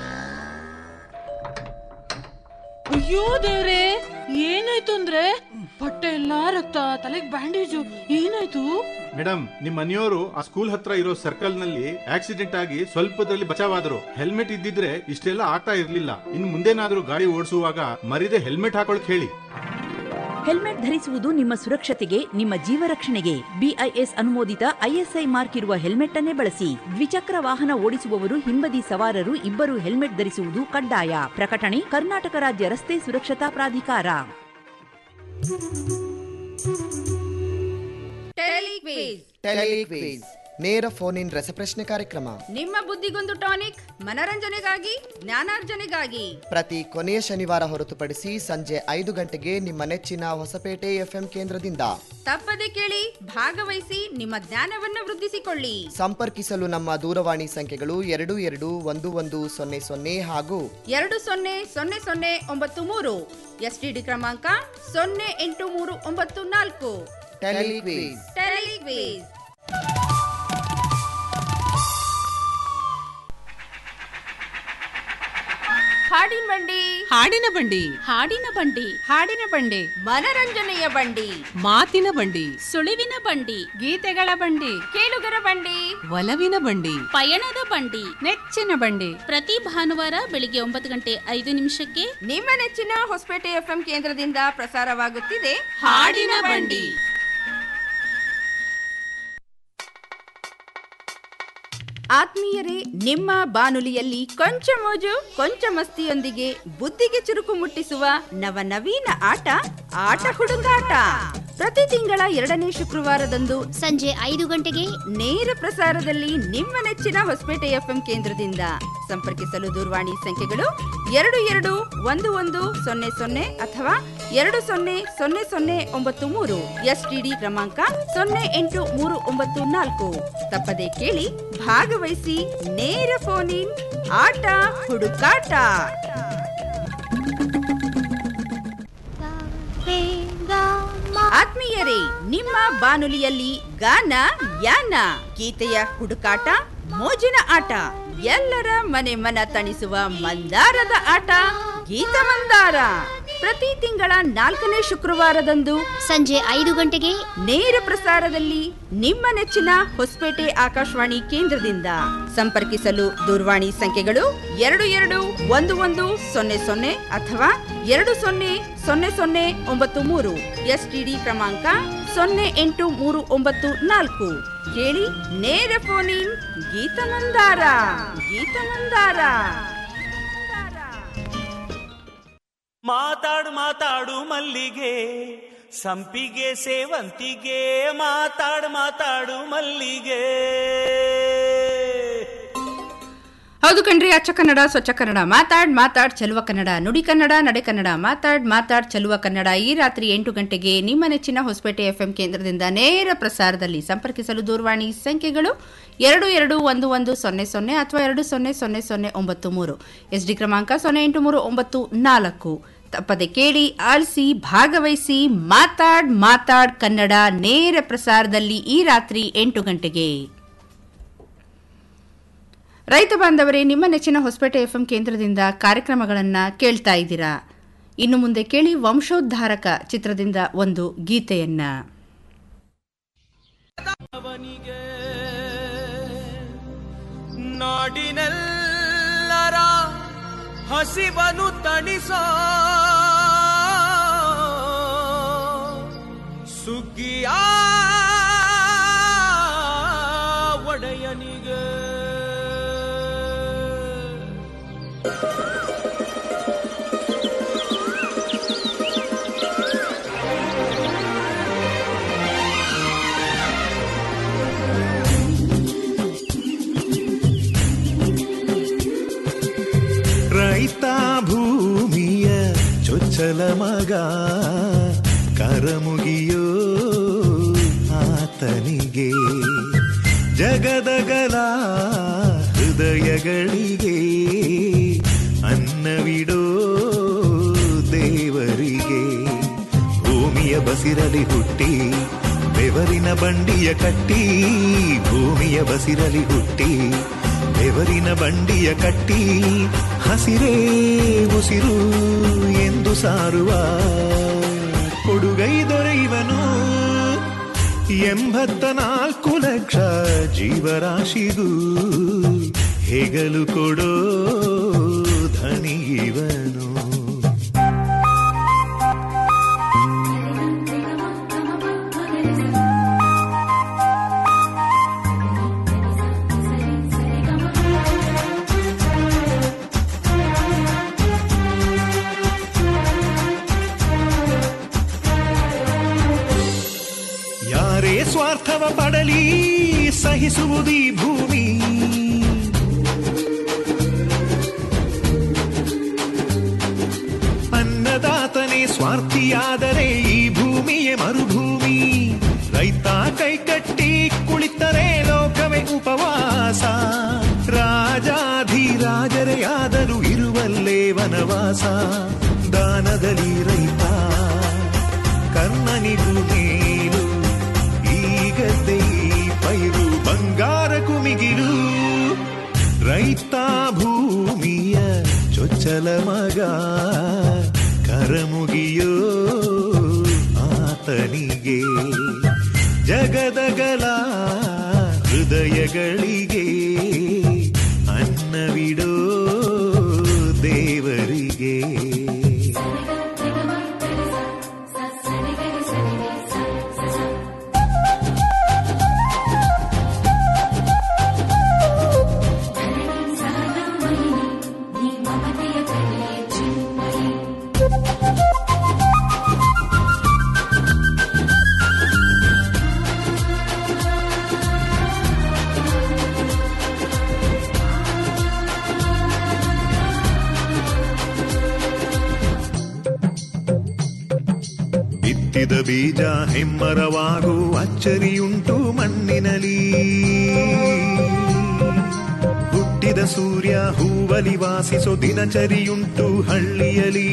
J: ಅಯ್ಯೋ ದೇವ್ರೆ ಏನಾಯ್ತು ಅಂದ್ರೆ ಬಟ್ಟೆ ಎಲ್ಲಾ ರಕ್ತ ತಲೆಗ್ ಬ್ಯಾಂಡೇಜು ಏನಾಯ್ತು
K: ಮೇಡಮ್ ನಿಮ್ ಮನೆಯವರು ಆ ಸ್ಕೂಲ್ ಹತ್ರ ಇರೋ ಸರ್ಕಲ್ ನಲ್ಲಿ ಆಕ್ಸಿಡೆಂಟ್ ಆಗಿ ಸ್ವಲ್ಪದಲ್ಲಿ ಬಚಾವಾದ್ರು ಹೆಲ್ಮೆಟ್ ಇದ್ದಿದ್ರೆ ಇಷ್ಟೆಲ್ಲ ಆಗ್ತಾ ಇರ್ಲಿಲ್ಲ ಇನ್ ಮುಂದೇನಾದ್ರೂ ಗಾಡಿ ಓಡಿಸುವಾಗ ಮರಿದೆ ಹೆಲ್ಮೆಟ್ ಹಾಕೊಳಕ್ ಹೇಳಿ
L: ಹೆಲ್ಮೆಟ್ ಧರಿಸುವುದು ನಿಮ್ಮ ಸುರಕ್ಷತೆಗೆ ನಿಮ್ಮ ಜೀವ ರಕ್ಷಣೆಗೆ ಬಿಐಎಸ್ ಅನುಮೋದಿತ ಐಎಸ್ಐ ಮಾರ್ಕ್ ಇರುವ ಹೆಲ್ಮೆಟ್ ಅನ್ನೇ ಬಳಸಿ ದ್ವಿಚಕ್ರ ವಾಹನ ಓಡಿಸುವವರು ಹಿಂಬದಿ ಸವಾರರು ಇಬ್ಬರು ಹೆಲ್ಮೆಟ್ ಧರಿಸುವುದು ಕಡ್ಡಾಯ ಪ್ರಕಟಣೆ ಕರ್ನಾಟಕ ರಾಜ್ಯ ರಸ್ತೆ ಸುರಕ್ಷತಾ ಪ್ರಾಧಿಕಾರ
M: ಟೆಲಿಕ್ವಿಜ್ ನೇರ ಫೋನ್ ಇನ್ ರಸಪ್ರಶ್ನೆ ಕಾರ್ಯಕ್ರಮ
C: ನಿಮ್ಮ ಬುದ್ಧಿಗೊಂದು ಟಾನಿಕ್ ಮನರಂಜನೆಗಾಗಿ ಜ್ಞಾನಾರ್ಜನೆಗಾಗಿ
M: ಪ್ರತಿ ಕೊನೆಯ ಶನಿವಾರ ಹೊರತುಪಡಿಸಿ ಸಂಜೆ ಐದು ಗಂಟೆಗೆ ನಿಮ್ಮ ನೆಚ್ಚಿನ ಹೊಸಪೇಟೆ ಎಫ್ಎಂ ಕೇಂದ್ರದಿಂದ
C: ತಪ್ಪದೆ ಕೇಳಿ ಭಾಗವಹಿಸಿ ನಿಮ್ಮ ಜ್ಞಾನವನ್ನು ವೃದ್ಧಿಸಿಕೊಳ್ಳಿ
M: ಸಂಪರ್ಕಿಸಲು ನಮ್ಮ ದೂರವಾಣಿ ಸಂಖ್ಯೆಗಳು ಎರಡು ಎರಡು ಒಂದು ಒಂದು ಸೊನ್ನೆ ಸೊನ್ನೆ ಹಾಗೂ
C: ಎರಡು ಸೊನ್ನೆ ಸೊನ್ನೆ ಸೊನ್ನೆ ಒಂಬತ್ತು ಮೂರು ಎಸ್ಟಿಡಿ ಕ್ರಮಾಂಕ ಸೊನ್ನೆ ಎಂಟು ಮೂರು ಒಂಬತ್ತು ನಾಲ್ಕು
M: ಟೆಲಿಕ್ವಿಜ್
C: ಟೆಲಿಕ್ವಿಜ್ ಹಾಡಿನ ಬಂಡಿ
J: ಹಾಡಿನ ಬಂಡಿ
C: ಹಾಡಿನ ಬಂಡಿ ಹಾಡಿನ ಬಂಡಿ ಮನರಂಜನೆಯ ಬಂಡಿ
J: ಮಾತಿನ ಬಂಡಿ
N: ಸುಳಿವಿನ ಬಂಡಿ
C: ಗೀತೆಗಳ ಬಂಡಿ ಕೇಳುಗರ ಬಂಡಿ
J: ಒಲವಿನ ಬಂಡಿ
N: ಪಯಣದ ಬಂಡಿ
C: ನೆಚ್ಚಿನ ಬಂಡಿ
N: ಪ್ರತಿ ಭಾನುವಾರ ಬೆಳಿಗ್ಗೆ ಒಂಬತ್ತು ಗಂಟೆ ಐದು ನಿಮಿಷಕ್ಕೆ
C: ನಿಮ್ಮ ನೆಚ್ಚಿನ ಹೊಸಪೇಟೆ ಎಫ್ಎಂ ಕೇಂದ್ರದಿಂದ ಪ್ರಸಾರವಾಗುತ್ತಿದೆ
N: ಹಾಡಿನ ಬಂಡಿ
C: ಆತ್ಮೀಯರೇ ನಿಮ್ಮ ಬಾನುಲಿಯಲ್ಲಿ ಕೊಂಚ ಮೋಜು ಕೊಂಚ ಮಸ್ತಿಯೊಂದಿಗೆ ಬುದ್ಧಿಗೆ ಚುರುಕು ಮುಟ್ಟಿಸುವ ನವನವೀನ ಆಟ ಆಟ ಹುಡುಗಾಟ ಪ್ರತಿ ತಿಂಗಳ ಎರಡನೇ ಶುಕ್ರವಾರದಂದು
N: ಸಂಜೆ ಐದು ಗಂಟೆಗೆ
C: ನೇರ ಪ್ರಸಾರದಲ್ಲಿ ನಿಮ್ಮ ನೆಚ್ಚಿನ ಹೊಸಪೇಟೆ ಎಫ್ಎಂ ಕೇಂದ್ರದಿಂದ ಸಂಪರ್ಕಿಸಲು ದೂರವಾಣಿ ಸಂಖ್ಯೆಗಳು ಎರಡು ಎರಡು ಒಂದು ಒಂದು ಸೊನ್ನೆ ಸೊನ್ನೆ ಅಥವಾ ಎರಡು ಸೊನ್ನೆ ಸೊನ್ನೆ ಸೊನ್ನೆ ಒಂಬತ್ತು ಮೂರು ಎಸ್ಟಿಡಿ ಕ್ರಮಾಂಕ ಸೊನ್ನೆ ಎಂಟು ಮೂರು ಒಂಬತ್ತು ನಾಲ್ಕು ತಪ್ಪದೆ ಕೇಳಿ ಭಾಗವಹಿಸಿ ನೇರ ಫೋನ್ ಇನ್ ಆಟ ಹುಡುಕಾಟ ಆತ್ಮೀಯರೇ ನಿಮ್ಮ ಬಾನುಲಿಯಲ್ಲಿ ಗಾನ ಯಾನ ಗೀತೆಯ ಹುಡುಕಾಟ ಮೋಜಿನ ಆಟ ಎಲ್ಲರ ಮನೆ ಮನ ತಣಿಸುವ ಮಂದಾರದ ಆಟ ಗೀತ ಮಂದಾರ ಪ್ರತಿ ತಿಂಗಳ ನಾಲ್ಕನೇ ಶುಕ್ರವಾರದಂದು
N: ಸಂಜೆ ಐದು ಗಂಟೆಗೆ
C: ನೇರ ಪ್ರಸಾರದಲ್ಲಿ ನಿಮ್ಮ ನೆಚ್ಚಿನ ಹೊಸಪೇಟೆ ಆಕಾಶವಾಣಿ ಕೇಂದ್ರದಿಂದ ಸಂಪರ್ಕಿಸಲು ದೂರವಾಣಿ ಸಂಖ್ಯೆಗಳು ಎರಡು ಎರಡು ಒಂದು ಒಂದು ಸೊನ್ನೆ ಸೊನ್ನೆ ಅಥವಾ ಎರಡು ಸೊನ್ನೆ ಸೊನ್ನೆ ಸೊನ್ನೆ ಒಂಬತ್ತು ಮೂರು ಎಸ್ಟಿಡಿ ಕ್ರಮಾಂಕ ಸೊನ್ನೆ ಎಂಟು ಮೂರು ಒಂಬತ್ತು ನಾಲ್ಕು ಕೇಳಿ ನೇರ ಫೋನ್ ಇನ್ ಗೀತ ಮಂದಾರ ಗೀತ ಮಂದಾರ
O: ಮಾತಾಡು ಮಾತಾಡು ಮಲ್ಲಿಗೆ ಸಂಪಿಗೆ ಸೇವಂತಿಗೆ ಮಾತಾಡು ಮಾತಾಡು ಮಲ್ಲಿಗೆ
C: ಹೌದು ಕಣ್ರಿ ಅಚ್ಚ ಕನ್ನಡ ಸ್ವಚ್ಛ ಕನ್ನಡ ಮಾತಾಡ್ ಮಾತಾಡ್ ಚಲುವ ಕನ್ನಡ ನುಡಿ ಕನ್ನಡ ನಡೆ ಕನ್ನಡ ಮಾತಾಡ್ ಮಾತಾಡ್ ಚಲುವ ಕನ್ನಡ ಈ ರಾತ್ರಿ ಎಂಟು ಗಂಟೆಗೆ ನಿಮ್ಮ ನೆಚ್ಚಿನ ಹೊಸಪೇಟೆ ಎಫ್ಎಂ ಕೇಂದ್ರದಿಂದ ನೇರ ಪ್ರಸಾರದಲ್ಲಿ ಸಂಪರ್ಕಿಸಲು ದೂರವಾಣಿ ಸಂಖ್ಯೆಗಳು ಎರಡು ಎರಡು ಒಂದು ಒಂದು ಸೊನ್ನೆ ಸೊನ್ನೆ ಅಥವಾ ಎರಡು ಸೊನ್ನೆ ಸೊನ್ನೆ ಸೊನ್ನೆ ಒಂಬತ್ತು ಮೂರು ಎಸ್ ಡಿ ಕ್ರಮಾಂಕ ಸೊನ್ನೆ ಎಂಟು ಮೂರು ಒಂಬತ್ತು ನಾಲ್ಕು ತಪ್ಪದೆ ಕೇಳಿ ಆಲಿಸಿ ಭಾಗವಹಿಸಿ ಮಾತಾಡ್ ಮಾತಾಡ್ ಕನ್ನಡ ನೇರ ಪ್ರಸಾರದಲ್ಲಿ ಈ ರಾತ್ರಿ ಎಂಟು ಗಂಟೆಗೆ ರೈತ ಬಾಂಧವರೇ ನಿಮ್ಮ ನೆಚ್ಚಿನ ಹೊಸಪೇಟೆ ಎಫ್ಎಂ ಕೇಂದ್ರದಿಂದ ಕಾರ್ಯಕ್ರಮಗಳನ್ನು ಕೇಳ್ತಾ ಇದ್ದೀರಾ ಇನ್ನು ಮುಂದೆ ಕೇಳಿ ವಂಶೋದ್ಧಾರಕ ಚಿತ್ರದಿಂದ ಒಂದು ಗೀತೆಯನ್ನ
O: ನಾಡಿನೆಲ್ಲರ ಹಸಿವನು ತಣಿಸೋ ಸುಗ್ಗಿಯ ಒಡೆಯನಿಗೆ
P: ಚೊಚ್ಚಲ ಮಗ ಕರಮುಗಿಯೋ ಆತನಿಗೆ ಜಗದಗಲ ಹೃದಯಗಳಿಗೆ ಅನ್ನವಿಡೋ ದೇವರಿಗೆ ಭೂಮಿಯ ಬಸಿರಲಿ ಹುಟ್ಟಿ ಬೆವರಿನ ಬಂಡಿಯ ಕಟ್ಟಿ ಭೂಮಿಯ ಬಸಿರಲಿ ಹುಟ್ಟಿ ಬೆವರಿನ ಬಂಡಿಯ ಕಟ್ಟಿ ಹಸಿರೇ ಉಸಿರು ಎಂದು ಸಾರುವ ಕೊಡುಗೈ ದೊರೆಯುವನು ಎಂಬತ್ತ ನಾಲ್ಕು ಲಕ್ಷ ಜೀವರಾಶಿಗೂ ಹೆಗಲು ಕೊಡೋ ಧನಿಯವನು ಯಾರೇ ಸ್ವಾರ್ಥವ ಪಡಲಿ ಸಹಿಸುವುದೀ ಭೂಮಿ ಅನ್ನದಾತನೇ ಸ್ವಾರ್ಥಿಯಾದರೆ ಈ ಭೂಮಿಯೇ ಮರುಭೂಮಿ ರೈತ ಕೈಕಟ್ಟಿ ಕುಳಿತರೆ ಲೋಕವೇ ಉಪವಾಸ ರಾಜಾಧಿರಾಜರೇ ಆದರೂ ಇರುವಲ್ಲೇ ವನವಾಸ ದಾನದಲ್ಲಿ ರೈತ ಕರ್ಣನಿಗೂ ಮೇಲು ಈಗದ್ದೇ ಪೈರು ಬಂಗಾರ ಕುಮಿಗಿಲು ರೈತ ಭೂಮಿಯ ಚೊಚ್ಚಲ ಮಗ ಕರಮುಗಿಯೋ ಆತನಿಗೆ ಜಗದಗಲ ಹೃದಯಗಳಿಗೆ ಅನ್ನವಿಡೋ ದೇವರಿಗೆ ಬಿತ್ತಿದ ಬೀಜ ಹೆಮ್ಮರವಾಗು ಅಚ್ಚರಿಯುಂಟು ಮಣ್ಣಿನಲಿ ಹುಟ್ಟಿದ ಸೂರ್ಯ ಹೂವಲಿ ವಾಸಿಸೋ ದಿನಚರಿಯುಂಟು ಹಳ್ಳಿಯಲಿ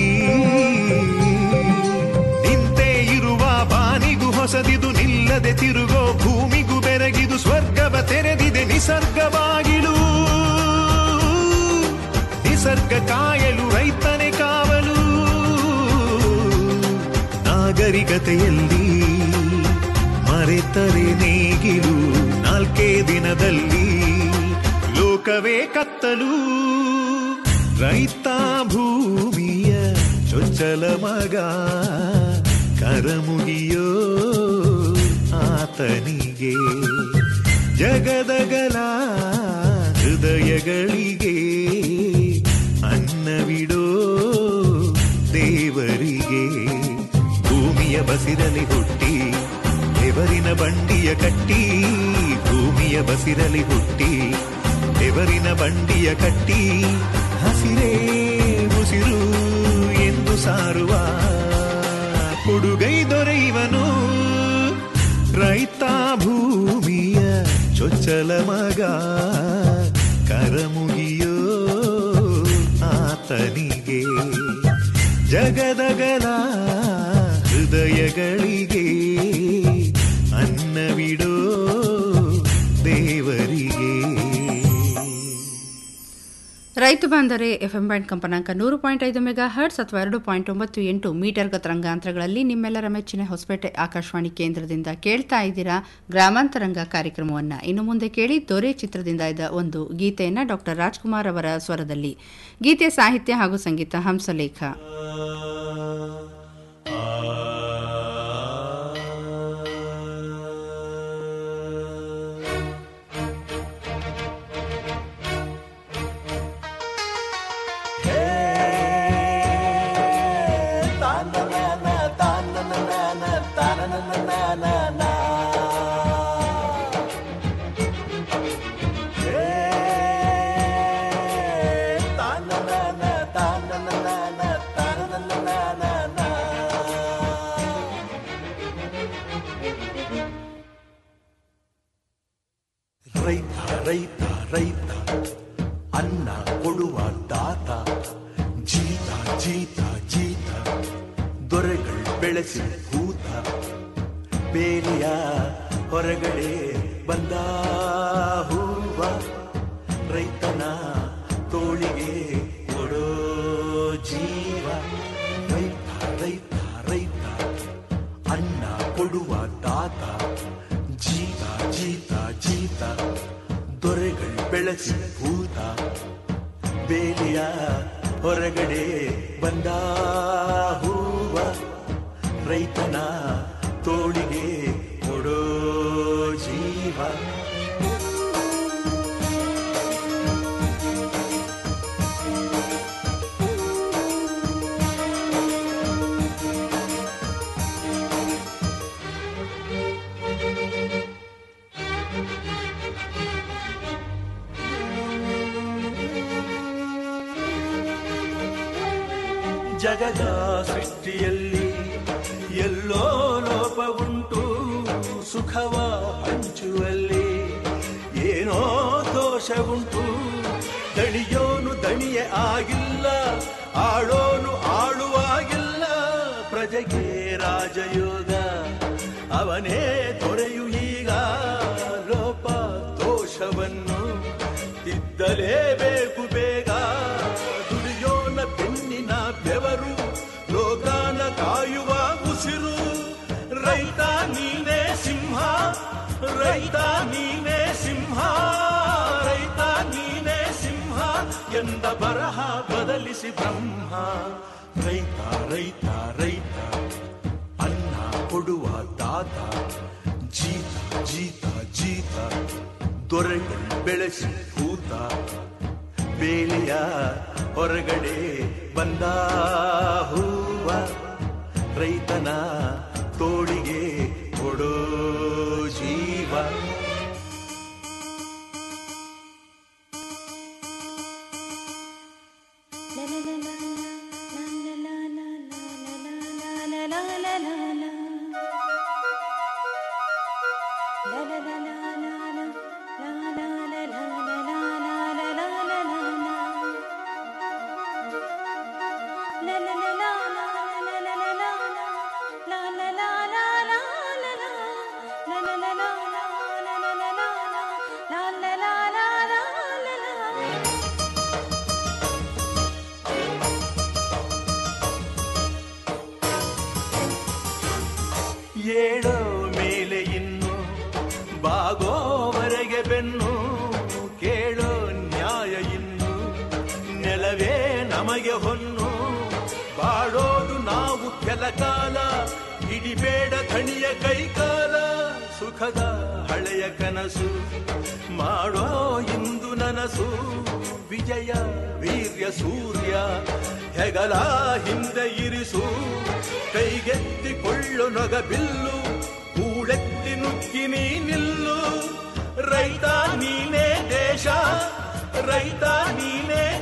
P: ನಿಂತೇ ಇರುವ ಬಾನಿಗೂ ಹೊಸದಿದು ನಿಲ್ಲದೆ ತಿರುಗೋ ಭೂಮಿಗೂ ಬೆರಗಿದು ಸ್ವರ್ಗವ ತೆರೆದಿದೆ ನಿಸರ್ಗ ಬಾಗಿಲು ನಿಸರ್ಗ ಕಾಯಲು ರೈತನೇ ಕಾವಲು ನಾಗರಿಕತೆಯಲ್ಲಿ ಮರೆತರೆ ನೇಗಿಲು ನಾಲ್ಕೇ ದಿನದಲ್ಲಿ ಲೋಕವೇ ಕತ್ತಲು ರೈತ ಭೂಮಿಯ ಚೊಚ್ಚಲ ಮಗ ಕರಮುಗಿಯೋ ಆತನಿಗೆ ಜಗದಗಲ ಹೃದಯಗಳಿಗೆ ಅನ್ನವಿಡೋ ದೇವರಿಗೆ ಭೂಮಿಯ ಬಸಿರಲಿ ಹುಟ್ಟಿ ಬೆವರಿನ ಬಂಡಿಯ ಕಟ್ಟಿ ಭೂಮಿಯ ಬಸಿರಲಿ ಹುಟ್ಟಿ ಬೆವರಿನ ಬಂಡಿಯ ಕಟ್ಟಿ ಹಸಿರೇ ಉಸಿರು ಎಂದು ಸಾರುವ ಕೊಡುಗೈ ದೊರೆಯುವನು ರೈತ ಭೂಮಿಯ ಚೊಚ್ಚಲ ಮಗ ಕರಮುಗಿಯೋ ಆತನಿಗೆ ಜಗದಗಲ ಹೃದಯಗಳಿಗೆ ಅನ್ನವಿಡೋ ದೇವರಿಗೆ
C: ರೈತ ಬಾಂಧವರೇ ಎಫ್ಎಂ ಬ್ಯಾಂಡ್ ಕಂಪನಾಂಕ ನೂರು ಪಾಯಿಂಟ್ ಐದು ಮೆಗಾ ಹರ್ಟ್ಸ್ ಅಥವಾ ಎರಡು ಪಾಯಿಂಟ್ ಒಂಬತ್ತು ಎಂಟು ಮೀಟರ್ ತರಂಗಾಂತರಗಳಲ್ಲಿ ನಿಮ್ಮೆಲ್ಲರ ಮೆಚ್ಚಿನ ಹೊಸಪೇಟೆ ಆಕಾಶವಾಣಿ ಕೇಂದ್ರದಿಂದ ಕೇಳ್ತಾ ಇದ್ದೀರಾ ಗ್ರಾಮಾಂತರಂಗ ಕಾರ್ಯಕ್ರಮವನ್ನು ಇನ್ನು ಮುಂದೆ ಕೇಳಿ ದೊರೆ ಚಿತ್ರದಿಂದ ಇದ್ದ ಒಂದು ಗೀತೆಯನ್ನು ಡಾಕ್ಟರ್ ರಾಜ್ಕುಮಾರ್ ಅವರ ಸ್ವರದಲ್ಲಿ ಗೀತೆ ಸಾಹಿತ್ಯ ಹಾಗೂ ಸಂಗೀತ ಹಂಸಲೇಖ
O: ತಾನ
Q: ರೈತ ರೈತ ಅನ್ನ ಕೊಡುವ ದಾತ ಜೀತ ಜೀತ ಜೀತ ದೊರೆಗಳು ಬೆಳೆಸಿ ಭೂತ ಬೇಲಿಯ ಹೊರಗಡೆ ಬಂದ ಹೂವ ರೈತನ ತೋಳಿಗೆ ಕೊಡೋ ಜೀವ ರೈತ ರೈತ ರೈತ ಅನ್ನ ಕೊಡುವ ದಾತ ಜೀತ ಜೀತ ಜೀತ ದೊರೆಗಳು ಬೆಳೆಸಿ ಭೂತ ಬೇಲಿಯ ಹೊರಗಡೆ ಬಂದ ಹೂವ ರೈತನ ತೋಳಿಗೆ ಕೊಡೋ ಜೀವ ಜಗದ ಸೃಷ್ಟಿಯಲ್ಲಿ ಎಲ್ಲೋ ಲೋಪ ಉಂಟು ಸುಖವ ಹಂಚುವಲ್ಲಿ ಏನೋ ದೋಷ ಉಂಟು ದಣಿಯೋನು ದಣಿಯೇ ಆಗಿಲ್ಲ ಆಳೋನು ಆಳುವಾಗಿಲ್ಲ ಪ್ರಜೆಗೆ ರಾಜಯೋಗ ಅವನೇ ದೊರೆಯು ಈಗ ಲೋಪ ದೋಷವನ್ನು ತಿದ್ದಲೇಬೇಕು ಬೇಗ ದುಡಿಯೋನ ಬೆನ್ನಿನ ಬೆವರು ಲೋಕಾನ ಕಾಯುವ ಉಸಿರು ರೈತ ನೀನೇ ಸಿಂಹ ರೈತ ನೀನೇ ಸಿಂಹ ರೈತ ನೀನೇ ಸಿಂಹ ಎಂದ ಬರಹ ಬದಲಿಸಿ ಬ್ರಹ್ಮ ರೈತ ರೈತ ರೈತ ಅನ್ನ ಕೊಡುವ ದಾತ ಜೀತ ಜೀತ ಜೀತ ದೊರೆಗಳು ಬೆಳೆಸಿ ಭೂತ ಬೇಲಿಯ ಹೊರಗಡೆ ಬಂದ ಹೂವ ರೈತನ ತೋಳಿಗೆ ಕೊಡೋ ಜೀವ ಏಳೋ ಮೇಲೆ ಇನ್ನು ಬಾಗೋವರೆಗೆ ಬೆನ್ನು ಕೇಳೋ ನ್ಯಾಯ ಇನ್ನು ನೆಲವೇ ನಮಗೆ ಹೊನ್ನು ಬಾಳೋದು ನಾವು ಕೆಲ ಕಾಲ ಹಿಡಿಬೇಡ ಧಣಿಯ ಕೈಕಾಲ ಸುಖದ ಹಳೆಯ ಕನಸು ಮಾಡೋ ಇಂದು ನನಸು ವಿಜಯ ವೀರ್ಯ ಸೂರ್ಯ ಹೆಗಲ ಹಿಂದೆ ಇರಿಸು ಕೈಗೆತ್ತಿಕೊಳ್ಳು ನೊಗ ಬಿಲ್ಲು ಕೂಳೆತ್ತಿ ನುಗ್ಗಿ ನೀ ನಿಲ್ಲು ರೈತ ನೀನೇ ದೇಶ ರೈತ ನೀನೇ